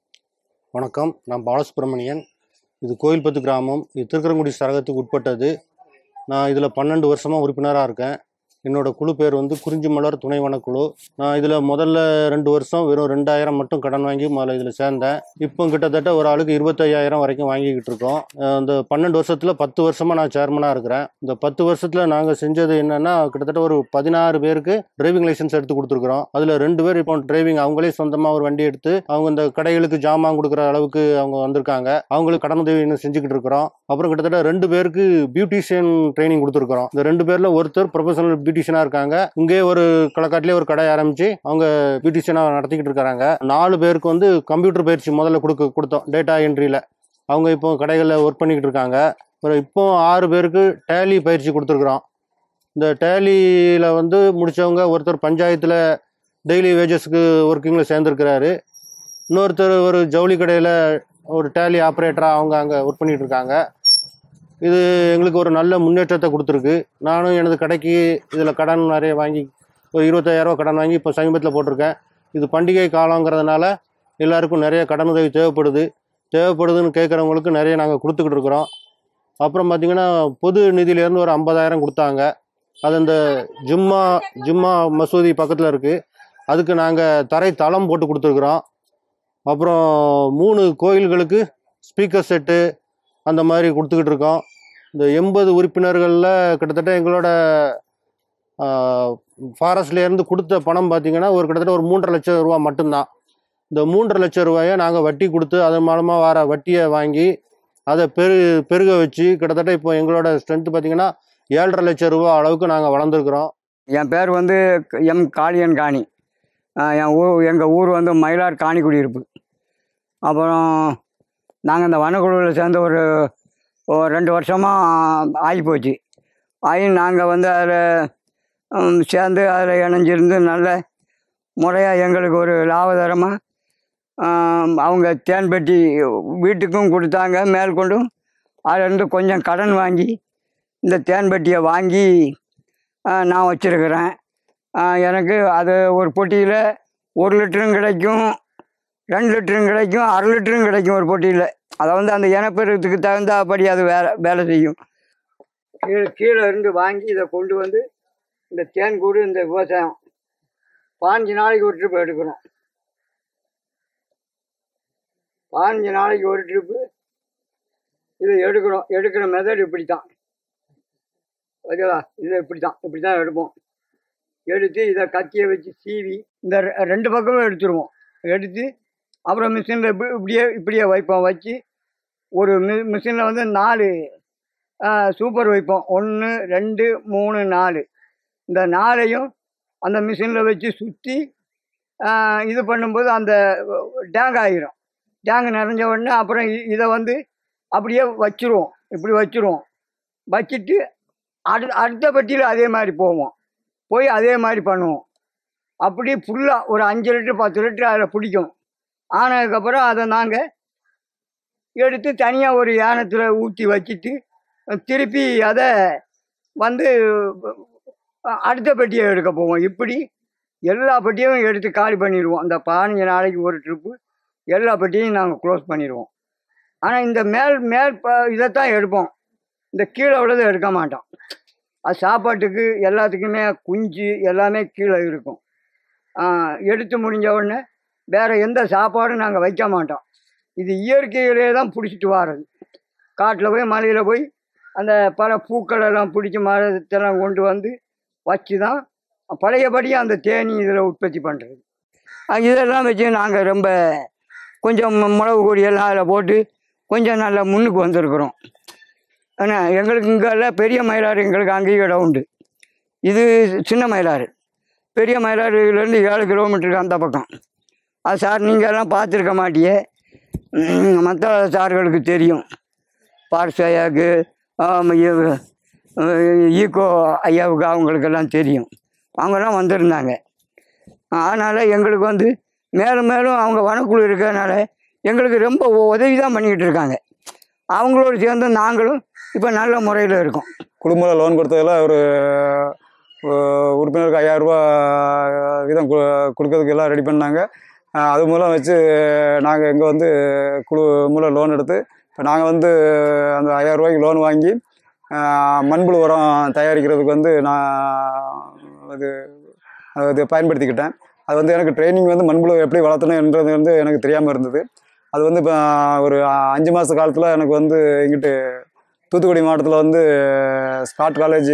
வணக்கம் நான் பாலசுப்ரமணியன் இது கோயில்பத்து கிராமம் இது திருக்கரங்குடி சரகத்துக்கு உட்பட்டது நான் இதில் பன்னெண்டு வருஷமாக உறுப்பினராக இருக்கேன் என்னோட குழு பேர் வந்து குறிஞ்சி மலர் துணை வனக்குழு நான் இதில் முதல்ல ரெண்டு வருஷம் வெறும் ரெண்டாயிரம் மட்டும் கடன் வாங்கி முதல்ல இதில் சேர்ந்தேன் இப்போ கிட்டத்தட்ட ஒரு ஆளுக்கு இருபத்தையாயிரம் வரைக்கும் வாங்கிக்கிட்டு இருக்கோம் அஹ் இந்த பன்னெண்டு வருஷத்தில் பத்து வருஷமாக நான் சேர்மனாக இருக்கிறேன் இந்த பத்து வருஷத்தில் நாங்கள் செஞ்சது என்னென்னா கிட்டத்தட்ட ஒரு பதினாறு பேருக்கு டிரைவிங் லைசன்ஸ் எடுத்து கொடுத்துருக்குறோம் அதில் ரெண்டு பேர் இப்போ டிரைவிங் அவங்களே சொந்தமாக ஒரு வண்டி எடுத்து அவங்க இந்த கடைகளுக்கு ஜாமான் கொடுக்குற அளவுக்கு அவங்க வந்திருக்காங்க அவங்களுக்கு கடன் உதவி இன்னும் செஞ்சுக்கிட்டு இருக்கிறோம் அப்புறம் கிட்டத்தட்ட ரெண்டு பேருக்கு பியூட்டிஷியன் ட்ரைனிங் கொடுத்துருக்குறோம் இந்த ரெண்டு பேரில் ஒருத்தர் ப்ரொஃபஷனல் பியூட்டிஷியனாக இருக்காங்க இங்கே ஒரு களக்காட்டிலே ஒரு கடை ஆரம்பிச்சு அவங்க பியூட்டிஷியனாக நடத்திக்கிட்டு இருக்காங்க நாலு பேருக்கு வந்து கம்ப்யூட்டர் பயிற்சி முதல்ல கொடுக்க கொடுத்தோம் டேட்டா என்ட்ரியில் அவங்க இப்போ கடைகளில் ஒர்க் பண்ணிக்கிட்டு இருக்காங்க அப்புறம் இப்போ ஆறு பேருக்கு டேலி பயிற்சி கொடுத்துருக்குறோம் இந்த டேலியில் வந்து முடித்தவங்க ஒருத்தர் பஞ்சாயத்தில் டெய்லி வேஜஸ்க்கு ஒர்க்கிங்கில் சேர்ந்துருக்கிறாரு இன்னொருத்தர் ஒரு ஜவுளி கடையில் ஒரு டேலி ஆப்ரேட்டராக அவங்க அங்கே ஒர்க் பண்ணிட்டு இருக்காங்க இது எங்களுக்கு ஒரு நல்ல முன்னேற்றத்தை கொடுத்துருக்கு நானும் எனது கடைக்கு இதில் கடன் நிறைய வாங்கி ஒரு இருபத்தாயிரரூவா கடன் வாங்கி இப்போ சமீபத்தில் போட்டிருக்கேன் இது பண்டிகை காலங்கிறதுனால எல்லாருக்கும் நிறைய கடன் உதவி தேவைப்படுது தேவைப்படுதுன்னு கேட்குறவங்களுக்கு நிறைய நாங்கள் கொடுத்துக்கிட்டு இருக்கிறோம் அப்புறம் பார்த்திங்கன்னா பொது நிதியிலேருந்து ஒரு ஐம்பதாயிரம் கொடுத்தாங்க அது அந்த ஜும்மா ஜும்மா மசூதி பக்கத்தில் இருக்குது அதுக்கு நாங்கள் தரை தளம் போட்டு கொடுத்துருக்குறோம் அப்புறம் மூணு கோயில்களுக்கு ஸ்பீக்கர் செட்டு அந்த மாதிரி கொடுத்துக்கிட்டு இருக்கோம் இந்த எண்பது உறுப்பினர்களில் கிட்டத்தட்ட எங்களோட ஃபாரஸ்ட்லேருந்து கொடுத்த பணம் பார்த்தீங்கன்னா ஒரு கிட்டத்தட்ட ஒரு மூன்றரை லட்சம் ரூபா மட்டும்தான் இந்த மூன்றரை லட்சம் ரூபாயை நாங்கள் வட்டி கொடுத்து அதன் மூலமாக வர வட்டியை வாங்கி அதை பெரு பெருக வச்சு கிட்டத்தட்ட இப்போ எங்களோட ஸ்ட்ரென்த் பார்த்தீங்கன்னா ஏழரை லட்சம் ரூபா அளவுக்கு நாங்கள் வளர்ந்துருக்குறோம் என் பேர் வந்து எம் காளியன் காணி ஆஹ் என் ஊர் எங்கள் ஊர் வந்து மயிலார் காணி குடியிருப்பு அப்புறம் நாங்கள் இந்த வனக்குழுவில் சேர்ந்து ஒரு ஒரு ரெண்டு வருஷமாக ஆகி போச்சு ஆகி நாங்கள் வந்து அதில் சேர்ந்து அதில் இணைஞ்சிருந்து நல்ல முறையாக எங்களுக்கு ஒரு லாபகரமாக அவங்க தேன் பெட்டி வீட்டுக்கும் கொடுத்தாங்க மேற்கொண்டும் அதிலேருந்து கொஞ்சம் கடன் வாங்கி இந்த தேன் பெட்டியை வாங்கி ஆ, நான் வச்சுருக்கிறேன் எனக்கு அது ஒரு பொட்டியில் ஒரு லிட்டரும் கிடைக்கும் ரெண்டு லிட்டரும் கிடைக்கும் அரை லிட்டரும் கிடைக்கும் ஒரு பொட்டியில் அதை வந்து அந்த இனப்பெருக்கத்துக்கு தகுந்தாப்படி அது வேலை வேலை செய்யும் கீழே கீழே இருந்து வாங்கி இதை கொண்டு வந்து இந்த தேன் கூடு இந்த விவசாயம் பாஞ்சு நாளைக்கு ஒரு ட்ரிப் எடுக்கணும் பாஞ்சு நாளைக்கு ஒரு ட்ரிப்பு இதை எடுக்கிறோம் எடுக்கிற மெத்தட் இப்படி தான் ஓகேவா இதை இப்படி தான் இப்படி தான் எடுப்போம் எடுத்து இதை கத்தியை வச்சு சீவி இந்த ரெ- ரெண்டு பக்கமும் எடுத்துருவோம் எடுத்து அப்புறம் மிஷினில் இப்படி இப்படியே இப்படியே வைப்போம் வச்சு ஒரு மி மிஷினில் வந்து நாலு சூப்பர் வைப்போம் ஒன்று ரெண்டு மூணு நாலு இந்த நாலையும் அந்த மிஷினில் வச்சு சுற்றி இது பண்ணும்போது அந்த டேங்க் ஆகிரும் டேங்க் நிறைஞ்ச உடனே அப்புறம் இ- இதை வந்து அப்படியே வச்சுருவோம் இப்படி வச்சுருவோம் வச்சுட்டு அடு அடுத்த பெட்டியில் அதே மாதிரி போவோம் போய் அதே மாதிரி பண்ணுவோம் அப்படி ஃபுல்லாக ஒரு அஞ்சு லிட்டர் பத்து லிட்டர் அதில் பிடிக்கும் ஆனதுக்கப்புறம் அதை நாங்கள் எடுத்து தனியாக ஒரு யானத்தில் ஊற்றி வச்சுட்டு திருப்பி அதை வந்து அஹ், அடுத்த பெட்டியை எடுக்க போவோம் இப்படி எல்லா பெட்டியும் எடுத்து காலி பண்ணிடுவோம் அந்த பதினஞ்சு நாளைக்கு ஒரு ட்ரிப்பு எல்லா பெட்டியும் நாங்கள் க்ளோஸ் பண்ணிடுவோம் ஆனால் இந்த மேல் மேல் ப இதைத்தான் எடுப்போம் இந்த கீழே உள்ளதை எடுக்க மாட்டோம் அது சாப்பாட்டுக்கு எல்லாத்துக்குமே குஞ்சு எல்லாமே கீழே இருக்கும் ஆஹ் எடுத்து முடிஞ்ச உடனே வேறு எந்த சாப்பாடும் நாங்கள் வைக்க மாட்டோம் இது இயற்கையிலே தான் பிடிச்சிட்டு வர்றது காட்டில் போய் மலையில் போய் அந்த பல பூக்கள் எல்லாம் பிடிச்சி மரத்தெல்லாம் கொண்டு வந்து வச்சு தான் பழையபடி அந்த தேனி இதில் உற்பத்தி பண்ணுறது இதெல்லாம் வச்சு நாங்கள் ரொம்ப கொஞ்சம் மு- மிளகு கொடியெல்லாம் அதில் போட்டு கொஞ்சம் நல்லா முன்னுக்கு வந்திருக்கிறோம் ஆனால் எங்களுக்கு இங்கெல்லாம் பெரிய மயிலாறு எங்களுக்கு அங்கேயும் இடம் உண்டு இது சின்ன மயிலாறு பெரிய மயிலாறுலேருந்து ஏழு கிலோமீட்டருக்கு அந்த பக்கம் அது சார் நீங்கள் எல்லாம் பார்த்துருக்க மாட்டியே மற்ற சார்களுக்கு தெரியும் பார்ஸ் ஐயாவுக்கு ஆம், இவ- அஹ் ஈகோ ஐயாவுக்கு அவங்களுக்கெல்லாம் தெரியும் அவங்கெல்லாம் வந்திருந்தாங்க அதனால் எங்களுக்கு வந்து மேலும் மேலும் அவங்க வனக்குழு இருக்கிறதுனால எங்களுக்கு ரொம்ப உதவி தான் பண்ணிக்கிட்டு இருக்காங்க அவங்களோடு சேர்ந்து நாங்களும் இப்போ நல்ல முறையில் இருக்கோம் குடும்ப லோன் கொடுத்ததில் ஒரு அஹ், உறுப்பினருக்கு ஐயாயிரம் ரூபா வீதம் கு- கொடுக்கறதுக்கு எல்லாம் ரெடி பண்ணாங்க அஹ், அது மூலம் வச்சு நாங்கள் இங்கே வந்து குழு மூலம் லோன் எடுத்து இப்போ நாங்கள் வந்து அந்த ஐயாயிரம் ரூபாய்க்கு லோன் வாங்கி அஹ், மண்புழு உரம் தயாரிக்கிறதுக்கு வந்து நான் அது அது பயன்படுத்திக்கிட்டேன் அது வந்து எனக்கு ட்ரைனிங் வந்து மண்புழு எப்படி வளர்த்தணுன்றது வந்து எனக்கு தெரியாமல் இருந்தது அது வந்து இப்போ ஒரு அஞ்சு மாத காலத்தில் எனக்கு வந்து இங்கிட்டு தூத்துக்குடி மாவட்டத்தில் வந்து ஸ்காட் காலேஜ்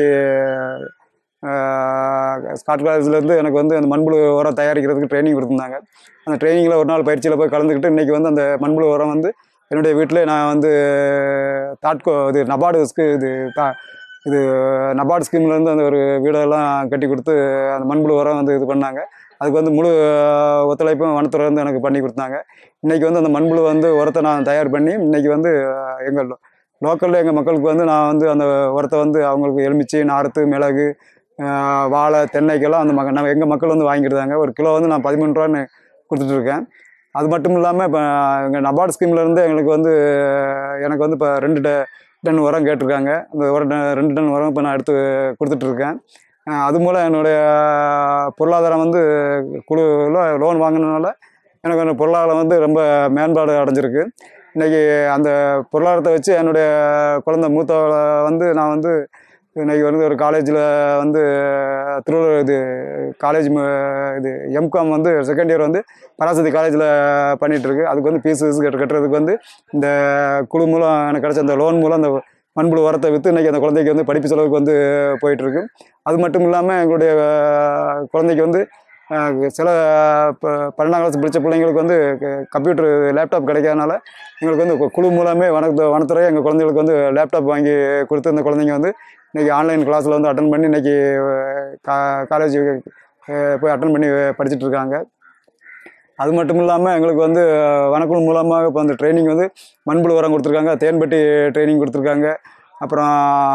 ஸ்காட் காலேஜ்லேருந்து எனக்கு வந்து அந்த மண்புழு உரம் தயாரிக்கிறதுக்கு ட்ரைனிங் கொடுத்துருந்தாங்க அந்த ட்ரைனிங்கில் ஒரு நாள் பயிற்சியில் போய் கலந்துக்கிட்டு இன்றைக்கி வந்து அந்த மண்புழு உரம் வந்து என்னுடைய வீட்டில் நான் வந்து தாட்கோ இது நபார்டு ஸ்கீ இது தா இது நபார்டு ஸ்கீம்லேருந்து அந்த ஒரு வீடெல்லாம் கட்டி கொடுத்து அந்த மண்புழு உரம் வந்து இது பண்ணாங்க அதுக்கு வந்து முழு ஒத்துழைப்பும் வனத்துறை வந்து எனக்கு பண்ணி கொடுத்தாங்க இன்றைக்கி வந்து அந்த மண்புழு வந்து உரத்தை நான் தயார் பண்ணி இன்றைக்கி வந்து எங்கள் லோக்கலில் எங்கள் மக்களுக்கு வந்து நான் வந்து அந்த உரத்தை வந்து அவங்களுக்கு எலுமிச்சை நார்த்து மிளகு ஆஹ் வாழை தென்னைக்கெல்லாம் அந்த மக நம்ம எங்கள் மக்கள் வந்து வாங்கிடுறாங்க ஒரு கிலோ வந்து நான் பதிமூணு ரூபான்னு கொடுத்துட்ருக்கேன் அது மட்டும் இல்லாமல் இப்போ எங்கள் நபார்டு ஸ்கீம்லேருந்து எங்களுக்கு வந்து எனக்கு வந்து இப்போ ரெண்டு ட டன் உரம் கேட்டிருக்காங்க அந்த ஒரு டன் ரெண்டு டன் உரம் இப்போ நான் எடுத்து கொடுத்துட்ருக்கேன் அது மூலம் என்னுடைய பொருளாதாரம் வந்து குழுவில் லோன் வாங்கினதுனால எனக்கு அந்த பொருளாதாரம் வந்து ரொம்ப மேம்பாடு அடைஞ்சிருக்கு இன்றைக்கி அந்த பொருளாதாரத்தை வச்சு என்னுடைய குழந்தை மூத்தவளை வந்து நான் வந்து இன்னைக்கு வந்து ஒரு காலேஜில் வந்து திருவள்ளூர் இது காலேஜ் இது எம்காம் வந்து செகண்ட் இயர் வந்து பராசக்தி காலேஜில் பண்ணிகிட்ருக்கு அதுக்கு வந்து ஃபீஸ் ஃபீஸ் கட்டு கட்டுறதுக்கு வந்து இந்த குழு மூலம் எனக்கு கிடைச்ச அந்த லோன் மூலம் அந்த மண்புழு உரத்தை விற்று இன்றைக்கி அந்த குழந்தைக்கு வந்து படிப்பு செலவுக்கு வந்து போயிட்டுருக்கு அது மட்டும் இல்லாமல் எங்களுடைய அஹ், குழந்தைக்கு வந்து அஹ், சில இப்போ பன்னெண்டாம் கிளாஸ் படித்த பிள்ளைங்களுக்கு வந்து கம்ப்யூட்டர் லேப்டாப் கிடைக்காதனால எங்களுக்கு வந்து கு- குழு மூலமே வன வனத்துறை எங்கள் குழந்தைகளுக்கு வந்து லேப்டாப் வாங்கி கொடுத்து இந்த குழந்தைங்க வந்து இன்றைக்கி ஆன்லைன் கிளாஸில் வந்து அட்டன் பண்ணி இன்றைக்கி கா காலேஜ் போய் அட்டன் பண்ணி படிச்சுட்டு இருக்காங்க அது மட்டும் இல்லாமல் எங்களுக்கு வந்து வனக்குழு மூலமாக இப்போ அந்த ட்ரைனிங் வந்து மண்புழு உரம் கொடுத்துருக்காங்க தேன்பட்டி ட்ரைனிங் கொடுத்துருக்காங்க அப்புறம்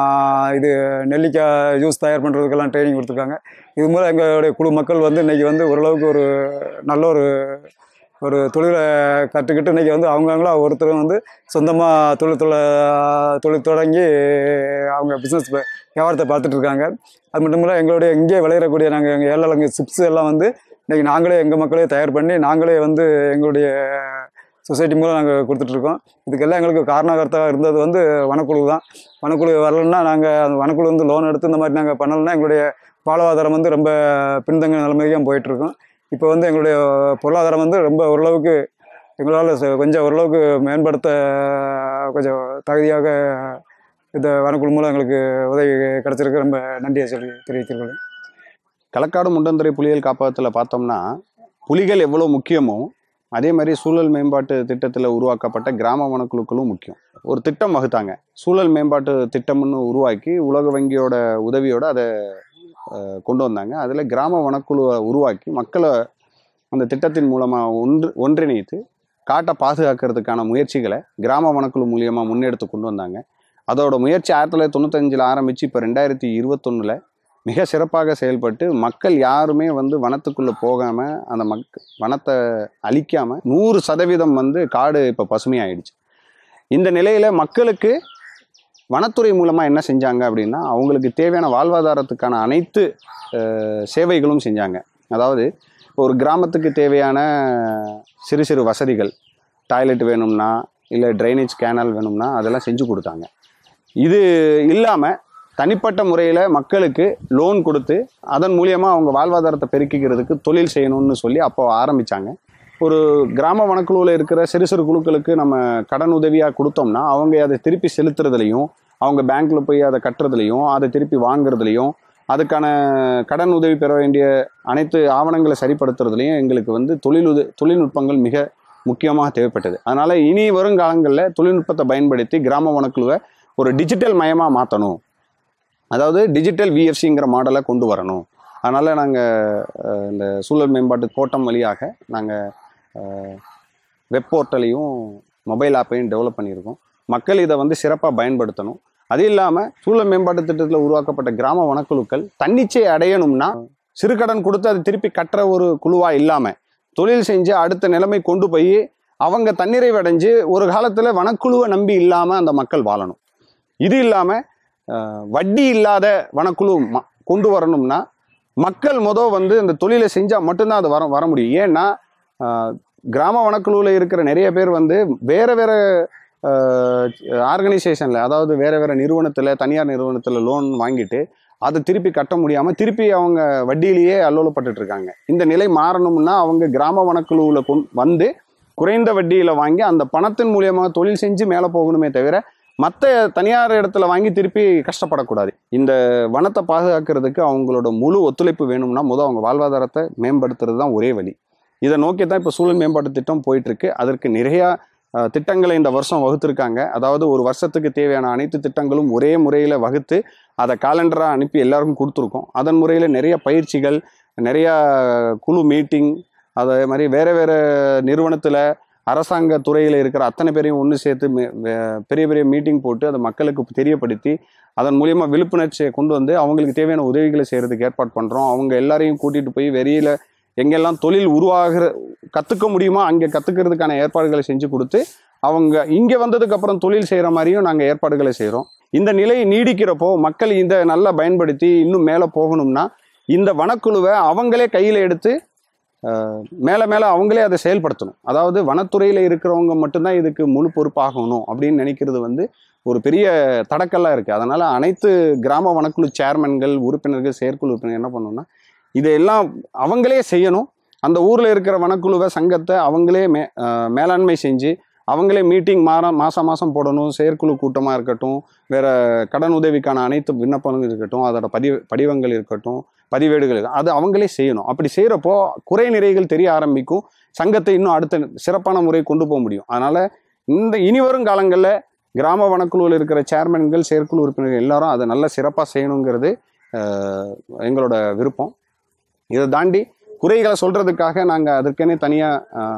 இது நெல்லிக்காய் ஜூஸ் தயார் பண்ணுறதுக்கெல்லாம் ட்ரைனிங் கொடுத்துருக்காங்க இது மூலம் எங்களுடைய குழு மக்கள் வந்து இன்றைக்கி வந்து ஓரளவுக்கு ஒரு நல்ல ஒரு ஒரு தொழிலை கற்றுக்கிட்டு இன்றைக்கி வந்து அவங்கவுங்களா ஒருத்தரும் வந்து சொந்தமாக தொழில் தொழில் தொழில் தொடங்கி அவங்க பிஸ்னஸ் வியாபாரத்தை பார்த்துட்டு இருக்காங்க அது மட்டும் இல்லை எங்களுடைய இங்கே விளையிறக்கூடிய நாங்கள் எங்கள் ஏழலங்கு சிப்ஸ் எல்லாம் வந்து இன்றைக்கி நாங்களே எங்கள் மக்களே தயார் பண்ணி நாங்களே வந்து எங்களுடைய சொசைட்டி மூலம் நாங்கள் கொடுத்துட்ருக்கோம் இதுக்கெல்லாம் எங்களுக்கு காரணகர்த்தாக இருந்தது வந்து வனக்குழு தான் வனக்குழு வரலன்னா நாங்கள் அந்த வனக்குழு வந்து லோன் எடுத்து இந்த மாதிரி நாங்கள் பண்ணலைன்னா எங்களுடைய வாழ்வாதாரம் வந்து ரொம்ப பின்தங்க நிலைமைக்கு தான் போயிட்டுருக்கோம் இப்போ வந்து எங்களுடைய பொருளாதாரம் வந்து ரொம்ப ஓரளவுக்கு எங்களால் ச- கொஞ்சம் ஓரளவுக்கு மேம்படுத்த கொஞ்சம் தகுதியாக இந்த வனக்குழு மூலம் எங்களுக்கு உதவி கிடச்சிருக்கு ரொம்ப நன்றியை சொல்லி தெரிவித்துக்கொள்கிறேன் களக்காடு முண்டந்துறை புலிகள் காப்பகத்தில் பார்த்தோம்னா புலிகள் எவ்வளோ முக்கியமோ அதே மாதிரி சூழல் மேம்பாட்டு திட்டத்தில் உருவாக்கப்பட்ட கிராம வனக்குழுக்களும் முக்கியம் ஒரு திட்டம் வகுத்தாங்க சூழல் மேம்பாட்டு திட்டம்னு உருவாக்கி உலக வங்கியோட உதவியோட அதை அஹ், கொண்டு வந்தாங்க அதில் கிராம வனக்குழுவை உருவாக்கி மக்களை அந்த திட்டத்தின் மூலமாக ஒன்று ஒன்றிணைத்து காட்டை பாதுகாக்கிறதுக்கான முயற்சிகளை கிராம வனக்குழு மூலியமாக முன்னெடுத்து கொண்டு வந்தாங்க அதோட முயற்சி ஆயிரத்தி தொள்ளாயிரத்தி தொண்ணூத்தஞ்சில் ஆரம்பித்து இப்போ ரெண்டாயிரத்தி இருபத்தொன்னில் மிக சிறப்பாக செயல்பட்டு மக்கள் யாருமே வந்து வனத்துக்குள்ளே போகாமல் அந்த மக் வனத்தை அழிக்காமல் நூறு சதவீதம் வந்து காடு இப்போ பசுமையாயிடுச்சு இந்த நிலையில் மக்களுக்கு வனத்துறை மூலமாக என்ன செஞ்சாங்க அப்படின்னா அவங்களுக்கு தேவையான வாழ்வாதாரத்துக்கான அனைத்து அஹ், சேவைகளும் செஞ்சாங்க அதாவது இப்போ ஒரு கிராமத்துக்கு தேவையான சிறு சிறு வசதிகள் டாய்லெட் வேணும்னா இல்லை ட்ரைனேஜ் கேனல் வேணும்னா அதெல்லாம் செஞ்சு கொடுத்தாங்க இது இல்லாமல் தனிப்பட்ட முறையில் மக்களுக்கு லோன் கொடுத்து அதன் மூலியமாக அவங்க வாழ்வாதாரத்தை பெருக்கிக்கிறதுக்கு தொழில் செய்யணும்னு சொல்லி அப்போ ஆரம்பித்தாங்க ஒரு கிராம வனக்குழுவில் இருக்கிற சிறு சிறு குழுக்களுக்கு நம்ம கடன் உதவியாக கொடுத்தோம்னா அவங்க அதை திருப்பி செலுத்துறதுலையும் அவங்க பேங்க்கில் போய் அதை கட்டுறதுலையும் அதை திருப்பி வாங்குறதுலையும் அதுக்கான கடன் உதவி பெற வேண்டிய அனைத்து ஆவணங்களை சரிப்படுத்துறதுலையும் எங்களுக்கு வந்து தொழில் உத தொழில்நுட்பங்கள் மிக முக்கியமாக தேவைப்பட்டது அதனால் இனி வருங்காலங்களில் தொழில்நுட்பத்தை பயன்படுத்தி கிராம வனக்குழுவை ஒரு டிஜிட்டல் மயமாக மாற்றணும் அதாவது டிஜிட்டல் விஎஃப்சிங்கிற மாடலை கொண்டு வரணும் அதனால் நாங்கள் இந்த சூழல் மேம்பாட்டு கோட்டம் வழியாக நாங்கள் வெப் போர்ட்டலையும் மொபைல் ஆப்பையும் டெவலப் பண்ணியிருக்கோம் மக்கள் இதை வந்து சிறப்பாக பயன்படுத்தணும் அது இல்லாமல் சூழல் மேம்பாட்டு திட்டத்தில் உருவாக்கப்பட்ட கிராம வனக்குழுக்கள் தன்னிச்சை அடையணும்னா சிறுகடன் கொடுத்து அது திருப்பி கட்டுற ஒரு குழுவாக இல்லாமல் தொழில் செஞ்சு அடுத்த நிலைமை கொண்டு போய் அவங்க தன்னிறைவு அடைஞ்சு ஒரு காலத்தில் வனக்குழுவை நம்பி இல்லாமல் அந்த மக்கள் வாழணும் இது இல்லாமல் வட்டி இல்லாத வனக்குழு ம- கொண்டு வரணும்னா மக்கள் மொத வந்து இந்த தொழிலை செஞ்சால் மட்டும்தான் அது வர வர முடியும் ஏன்னா ஆஹ், கிராம வனக்குழுவில் இருக்கிற நிறைய பேர் வந்து வேற வேற ஆர்கனைசேஷனில் அதாவது வேற வேற நிறுவனத்தில் தனியார் நிறுவனத்தில் லோன் வாங்கிட்டு அதை திருப்பி கட்ட முடியாமல் திருப்பி அவங்க வட்டியிலேயே அல்லோலப்பட்டுட்டு இருக்காங்க இந்த நிலை மாறணும்னா அவங்க கிராம வனக்குழுவில் கொண் வந்து குறைந்த வட்டியில் வாங்கி அந்த பணத்தின் மூலியமாக தொழில் செஞ்சு மேலே போகணுமே தவிர மற்ற தனியார் இடத்துல வாங்கி திருப்பி கஷ்டப்படக்கூடாது இந்த வனத்தை பாதுகாக்கிறதுக்கு அவங்களோட முழு ஒத்துழைப்பு வேணும்னா முதல் அவங்க வாழ்வாதாரத்தை மேம்படுத்துறது தான் ஒரே வழி இதை நோக்கி தான் இப்போ சூழல் மேம்பாட்டு திட்டம் போயிட்டு இருக்கு அதற்கு நிறையா அஹ், திட்டங்களை இந்த வருஷம் வகுத்திருக்காங்க அதாவது ஒரு வருஷத்துக்கு தேவையான அனைத்து திட்டங்களும் ஒரே முறையில் வகுத்து அதை காலண்டராக அனுப்பி எல்லாருக்கும் கொடுத்துருக்கோம் அதன் முறையில் நிறைய பயிற்சிகள் நிறையா குழு மீட்டிங் அதே மாதிரி வேறு வேறு நிறுவனத்தில் அரசாங்க துறையில் இருக்கிற அத்தனை பேரையும் ஒன்று சேர்த்து மே- வே- பெரிய பெரிய மீட்டிங் போட்டு அதை மக்களுக்கு தெரியப்படுத்தி அதன் மூலியமா விழிப்புணர்ச்சியை கொண்டு வந்து அவங்களுக்கு தேவையான உதவிகளை செய்கிறதுக்கு ஏற்பாடு பண்ணுறோம் அவங்க எல்லாரையும் கூட்டிகிட்டு போய் வெளியில் எங்கெல்லாம் தொழில் உருவாகிற கற்றுக்க முடியுமோ அங்கே கற்றுக்கிறதுக்கான ஏற்பாடுகளை செஞ்சு கொடுத்து அவங்க இங்கே வந்ததுக்கு அப்புறம் தொழில் செய்கிற மாதிரியும் நாங்கள் ஏற்பாடுகளை செய்கிறோம் இந்த நிலை நீடிக்கிறப்போ மக்கள் இந்த நல்லா பயன்படுத்தி இன்னும் மேலே போகணும்னா இந்த வனக்குழுவை அவங்களே கையில் எடுத்து அஹ், மேலே மேலே அவங்களே அதை செயல்படுத்தணும் அதாவது வனத்துறையில் இருக்கிறவங்க மட்டும்தான் இதுக்கு முழு பொறுப்பாகணும் அப்படின்னு நினைக்கிறது வந்து ஒரு பெரிய தடக்கல்லாக இருக்குது அதனால் அனைத்து கிராம வனக்குழு சேர்மன்கள் உறுப்பினர்கள் செயற்குழு உறுப்பினர் என்ன பண்ணணும்னா இதையெல்லாம் அவங்களே செய்யணும் அந்த ஊரில் இருக்கிற வனக்குழுவை சங்கத்தை அவங்களே மே அஹ், மேலாண்மை செஞ்சு அவங்களே மீட்டிங் மாதம் மாதம் மாதம் போடணும் செயற்குழு கூட்டமாக இருக்கட்டும் வேற கடன் உதவிக்கான அனைத்து விண்ணப்பங்கள் இருக்கட்டும் அதோட பதிவு படிவங்கள் இருக்கட்டும் பதிவேடுகள் இருக்கட்டும், அது அவங்களே செய்யணும் அப்படி செய்கிறப்போ குறை நிறைகள் தெரிய ஆரம்பிக்கும் சங்கத்தை இன்னும் அடுத்த சிறப்பான முறை கொண்டு போக முடியும் அதனால் இந்த இனி வரும் காலங்களில் கிராம வனக்குழுவில் இருக்கிற சேர்மன்கள் செயற்குழு உறுப்பினர்கள் எல்லாரும் அதை நல்ல சிறப்பாக செய்யணுங்கிறது அஹ், எங்களோட விருப்பம் இதை தாண்டி குறைகளை சொல்கிறதுக்காக நாங்கள் அதற்கெனே தனியாக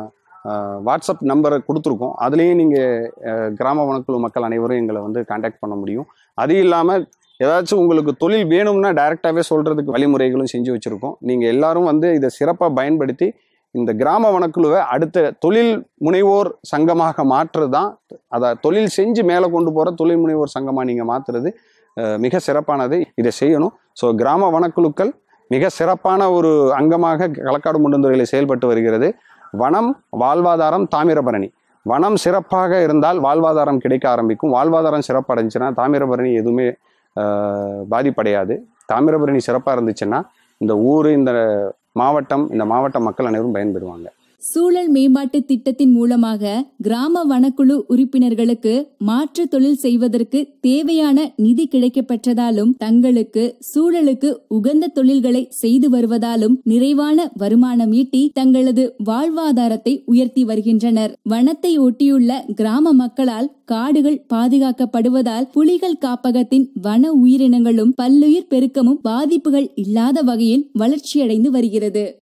அஹ், வாட்ஸ்அப் நம்பரை கொடுத்துருக்கோம் அதுலேயும் நீங்கள் கிராம வனக்குழு மக்கள் அனைவரும் எங்களை வந்து காண்டாக்ட் பண்ண முடியும் அது இல்லாமல் ஏதாச்சும் உங்களுக்கு தொழில் வேணும்னா டைரெக்டாகவே சொல்கிறதுக்கு வழிமுறைகளும் செஞ்சு வச்சுருக்கோம் நீங்கள் எல்லாரும் வந்து இதை சிறப்பாக பயன்படுத்தி இந்த கிராம வனக்குழுவை அடுத்த தொழில் முனைவோர் சங்கமாக மாற்றுறது தான் அதை தொழில் செஞ்சு மேலே கொண்டு போகிற தொழில் முனைவோர் சங்கமாக நீங்கள் மாற்றுறது அஹ், மிக சிறப்பானது இதை செய்யணும் ஸோ கிராம வனக்குழுக்கள் மிக சிறப்பான ஒரு அங்கமாக களக்காடு முண்டந்துறையில் செயல்பட்டு வருகிறது வனம் வாழ்வாதாரம் தாமிரபரணி வனம் சிறப்பாக இருந்தால் வாழ்வாதாரம் கிடைக்க ஆரம்பிக்கும் வாழ்வாதாரம் சிறப்படைஞ்சுன்னா தாமிரபரணி எதுவுமே ஆஹ், பாதிப்படையாது தாமிரபரணி சிறப்பாக இருந்துச்சுன்னா இந்த ஊர் இந்த மாவட்டம் இந்த மாவட்ட மக்கள் அனைவரும் பயன்பெறுவாங்க சூழல் மேம்பாட்டு திட்டத்தின் மூலமாக கிராம வனக்குழு உறுப்பினர்களுக்கு மாற்று தொழில் செய்வதற்கு தேவையான நிதி கிடைக்கப்பெற்றதாலும் தங்களுக்கு சூழலுக்கு உகந்த தொழில்களை செய்து வருவதாலும் நிறைவான வருமானம் ஈட்டி தங்களது வாழ்வாதாரத்தை உயர்த்தி வருகின்றனர் வனத்தை ஒட்டியுள்ள கிராம மக்களால் காடுகள் பாதுகாக்கப்படுவதால் புலிகள் காப்பகத்தின் வன உயிரினங்களும் பல்லுயிர் பெருக்கமும் பாதிப்புகள் இல்லாத வகையில் வளர்ச்சியடைந்து வருகிறது